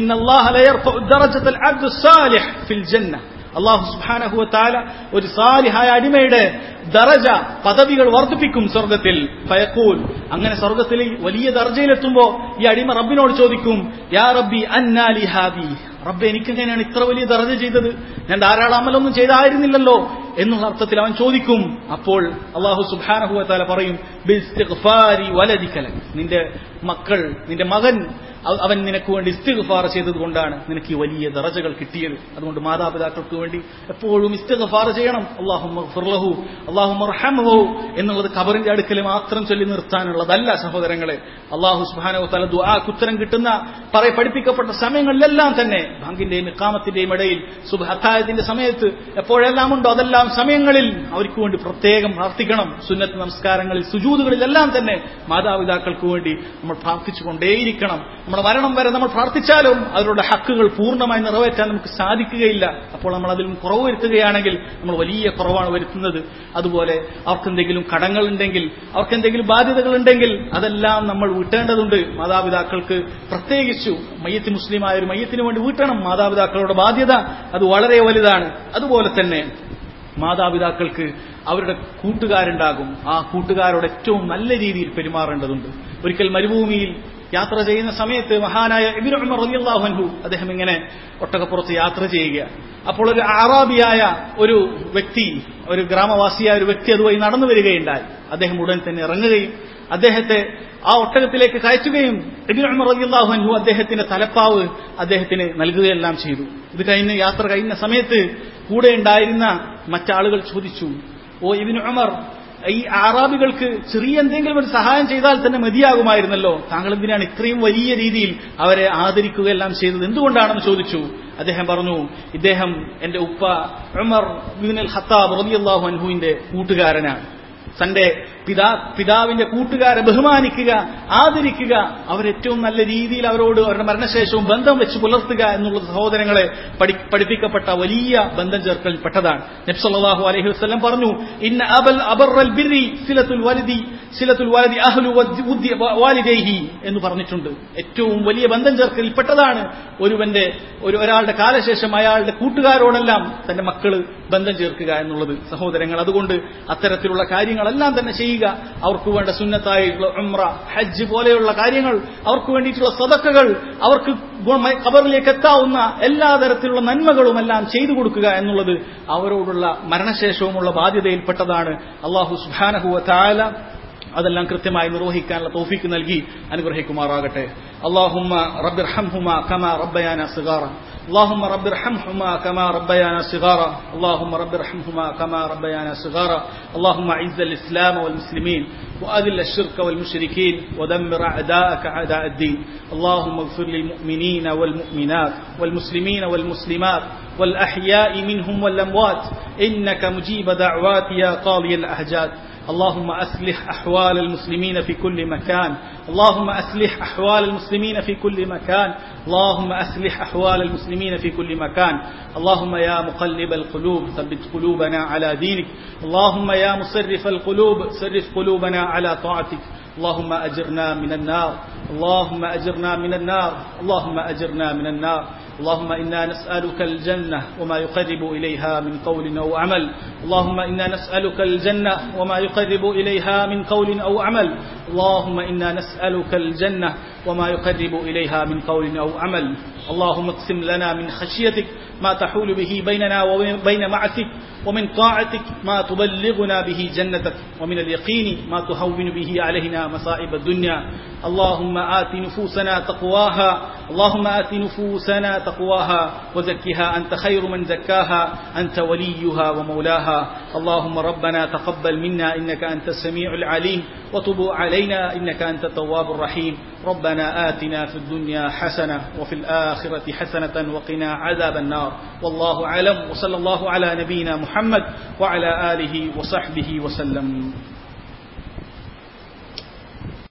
ഇന്നല്ലാഹ് അള്ളാഹു സുബാനഹുവ താല ഒരു സാലിഹായ അടിമയുടെ ദറജ പദവികൾ വർദ്ധിപ്പിക്കും സ്വർഗത്തിൽ ഫയക്കൂൽ അങ്ങനെ സ്വർഗത്തിൽ വലിയ ദർജയിലെത്തുമ്പോ ഈ അടിമ റബ്ബിനോട് ചോദിക്കും യാ റബ്ബി അന്നാലി ഹാബി റബ്ബെ എനിക്കെങ്ങനെയാണ് ഇത്ര വലിയ ദർജ ചെയ്തത് ഞാൻ ധാരാളം അമലൊന്നും ചെയ്തായിരുന്നില്ലല്ലോ എന്നുള്ള അർത്ഥത്തിൽ അവൻ ചോദിക്കും അപ്പോൾ അള്ളാഹു സുബാനഹുവ താല പറയും വലദിക്കല നിന്റെ മക്കൾ നിന്റെ മകൻ അവൻ നിനക്ക് വേണ്ടി ഇസ്തിഗ്ഫാർ ചെയ്തത് കൊണ്ടാണ് നിനക്ക് ഈ വലിയ ദറജകൾ കിട്ടിയത് അതുകൊണ്ട് മാതാപിതാക്കൾക്ക് വേണ്ടി എപ്പോഴും ഇസ്തിഗ്ഫാർ ചെയ്യണം അള്ളാഹു അള്ളാഹു എന്നുള്ളത് ഖബറിന്റെ അടുക്കൽ മാത്രം ചൊല്ലി നിർത്താനുള്ളതല്ല സഹോദരങ്ങളെ അള്ളാഹു സുബാനോ തല ദുആക്കുത്തരം കിട്ടുന്ന പറ പഠിപ്പിക്കപ്പെട്ട സമയങ്ങളിലെല്ലാം തന്നെ ബാങ്കിന്റെയും ഇക്കാമത്തിന്റെയും ഇടയിൽ സുബഹത്തായത്തിന്റെ സമയത്ത് എപ്പോഴെല്ലാം ഉണ്ടോ അതെല്ലാം സമയങ്ങളിൽ അവർക്ക് വേണ്ടി പ്രത്യേകം പ്രാർത്ഥിക്കണം സുന്നത്ത് നമസ്കാരങ്ങളിൽ സുജൂതുകളിലെല്ലാം തന്നെ മാതാപിതാക്കൾക്ക് വേണ്ടി നമ്മൾ പ്രാർത്ഥിച്ചുകൊണ്ടേയിരിക്കണം നമ്മുടെ മരണം വരെ നമ്മൾ പ്രാർത്ഥിച്ചാലും അവരുടെ ഹക്കുകൾ പൂർണ്ണമായി നിറവേറ്റാൻ നമുക്ക് സാധിക്കുകയില്ല അപ്പോൾ നമ്മൾ അതിൽ കുറവ് വരുത്തുകയാണെങ്കിൽ നമ്മൾ വലിയ കുറവാണ് വരുത്തുന്നത് അതുപോലെ അവർക്ക് എന്തെങ്കിലും കടങ്ങളുണ്ടെങ്കിൽ അവർക്ക് എന്തെങ്കിലും ബാധ്യതകൾ ഉണ്ടെങ്കിൽ അതെല്ലാം നമ്മൾ വീട്ടേണ്ടതുണ്ട് മാതാപിതാക്കൾക്ക് പ്രത്യേകിച്ചു മയ്യത്ത് മുസ്ലിമായ ഒരു മയ്യത്തിന് വേണ്ടി വീട്ടണം മാതാപിതാക്കളുടെ ബാധ്യത അത് വളരെ വലുതാണ് അതുപോലെ തന്നെ മാതാപിതാക്കൾക്ക് അവരുടെ കൂട്ടുകാരുണ്ടാകും ആ കൂട്ടുകാരോട് ഏറ്റവും നല്ല രീതിയിൽ പെരുമാറേണ്ടതുണ്ട് ഒരിക്കൽ മരുഭൂമിയിൽ യാത്ര ചെയ്യുന്ന സമയത്ത് മഹാനായ ഇബിൻ ഉമർ റളിയല്ലാഹു അൻഹു അദ്ദേഹം ഇങ്ങനെ ഒട്ടകപ്പുറത്ത് യാത്ര ചെയ്യുക അപ്പോൾ ഒരു ആറാബിയായ ഒരു വ്യക്തി ഒരു ഗ്രാമവാസിയായ ഒരു വ്യക്തി അതുവഴി നടന്നു വരികയുണ്ടായി അദ്ദേഹം ഉടൻ തന്നെ ഇറങ്ങുകയും അദ്ദേഹത്തെ ആ ഒട്ടകത്തിലേക്ക് കയറ്റുകയും ഇബിൻ ഉമർ റളിയല്ലാഹു അൻഹു അദ്ദേഹത്തിന്റെ തലപ്പാവ് അദ്ദേഹത്തിന് നൽകുകയെല്ലാം ചെയ്തു ഇത് കഴിഞ്ഞ് യാത്ര കഴിഞ്ഞ സമയത്ത് കൂടെ ഉണ്ടായിരുന്ന മറ്റാളുകൾ ചോദിച്ചു ഓ ഇബിൻ ഉമർ ഈ ആറാബികൾക്ക് ചെറിയ എന്തെങ്കിലും ഒരു സഹായം ചെയ്താൽ തന്നെ മതിയാകുമായിരുന്നല്ലോ താങ്കൾ എന്തിനാണ് ഇത്രയും വലിയ രീതിയിൽ അവരെ ആദരിക്കുകയെല്ലാം ചെയ്തത് എന്തുകൊണ്ടാണെന്ന് ചോദിച്ചു അദ്ദേഹം പറഞ്ഞു ഇദ്ദേഹം എന്റെ ഉപ്പ ഉമർ ബിൻ അൽ ഖത്താബ് റളിയല്ലാഹു അൻഹുവിന്റെ കൂട്ടുകാരനാണ് തന്റെ പിതാ പിതാവിന്റെ കൂട്ടുകാരെ ബഹുമാനിക്കുക ആദരിക്കുക അവരേറ്റവും നല്ല രീതിയിൽ അവരോട് അവരുടെ മരണശേഷവും ബന്ധം വെച്ച് പുലർത്തുക എന്നുള്ള സഹോദരങ്ങളെ പഠിപ്പിക്കപ്പെട്ട വലിയ ബന്ധം ചേർക്കൽ പെട്ടതാണ് നബ്സല്ലാഹു അലൈഹി വസ്ലം പറഞ്ഞു ഇന്ന അബൽ അബർറൽ ബിറി സിലത്തുൽ വലുതി സിലത്തുൽ വലതി അഹ്ലു വാലിദേഹി എന്ന് പറഞ്ഞിട്ടുണ്ട് ഏറ്റവും വലിയ ബന്ധം ചേർക്കൽ പെട്ടതാണ് ഒരുവന്റെ ഒരു ഒരാളുടെ കാലശേഷം അയാളുടെ കൂട്ടുകാരോടെല്ലാം തന്റെ മക്കള് ബന്ധം ചേർക്കുക എന്നുള്ളത് സഹോദരങ്ങൾ അതുകൊണ്ട് അത്തരത്തിലുള്ള കാര്യങ്ങളെല്ലാം തന്നെ ചെയ്യുക അവർക്ക് വേണ്ട സുന്നത്തായിട്ടുള്ള ഉംറ ഹജ്ജ് പോലെയുള്ള കാര്യങ്ങൾ അവർക്ക് വേണ്ടിയിട്ടുള്ള സദക്കകൾ അവർക്ക് ഖബറിലേക്ക് എത്താവുന്ന എല്ലാ തരത്തിലുള്ള നന്മകളും എല്ലാം ചെയ്തു കൊടുക്കുക എന്നുള്ളത് അവരോടുള്ള മരണശേഷവുമുള്ള ബാധ്യതയിൽപ്പെട്ടതാണ് അള്ളാഹു സുബാനഹുവ താല അതെല്ലാം കൃത്യമായി നിർവഹിക്കാനുള്ള തോഫിക്ക് നൽകി അനുഗ്രഹിക്കുമാറാകട്ടെ അള്ളാഹുമ്മ റബ്ബിർ ഹംഹുമ കമ റബ്ബയാന സിഗാറ اللهم رب ارحمهما كما ربيانا صغارا اللهم رب ارحمهما كما ربيانا صغارا اللهم اعز الاسلام والمسلمين واذل الشرك والمشركين ودمر اعداءك اعداء الدين اللهم اغفر للمؤمنين والمؤمنات والمسلمين والمسلمات والاحياء منهم والاموات انك مجيب دعوات يا قاضي الاحجاد اللهم أصلح أحوال المسلمين في كل مكان اللهم أصلح أحوال المسلمين في كل مكان اللهم أصلح أحوال المسلمين في كل مكان اللهم يا مقلب القلوب ثبت قلوبنا على دينك اللهم يا مصرف القلوب صرف قلوبنا على طاعتك اللهم أجرنا من النار اللهم أجرنا من النار اللهم أجرنا من النار اللهم إنا نسألك الجنة وما يقرب إليها من قول أو عمل اللهم إنا نسألك الجنة وما يقرب إليها من قول أو عمل اللهم إنا نسألك الجنة وما يقرب إليها من قول أو عمل اللهم اقسم لنا من خشيتك ما تحول به بيننا وبين معتك ومن طاعتك ما تبلغنا به جنتك ومن اليقين ما تهون به علينا مصائب الدنيا اللهم آت نفوسنا تقواها اللهم آت نفوسنا تقواها وزكها أنت خير من زكاها أنت وليها ومولاها اللهم ربنا تقبل منا إنك أنت السميع العليم وتب علينا إنك أنت التواب الرحيم ربنا آتنا في الدنيا حسنة وفي الآخرة حسنة وقنا عذاب النار والله أعلم وصلى الله على نبينا محمد وعلى آله وصحبه وسلم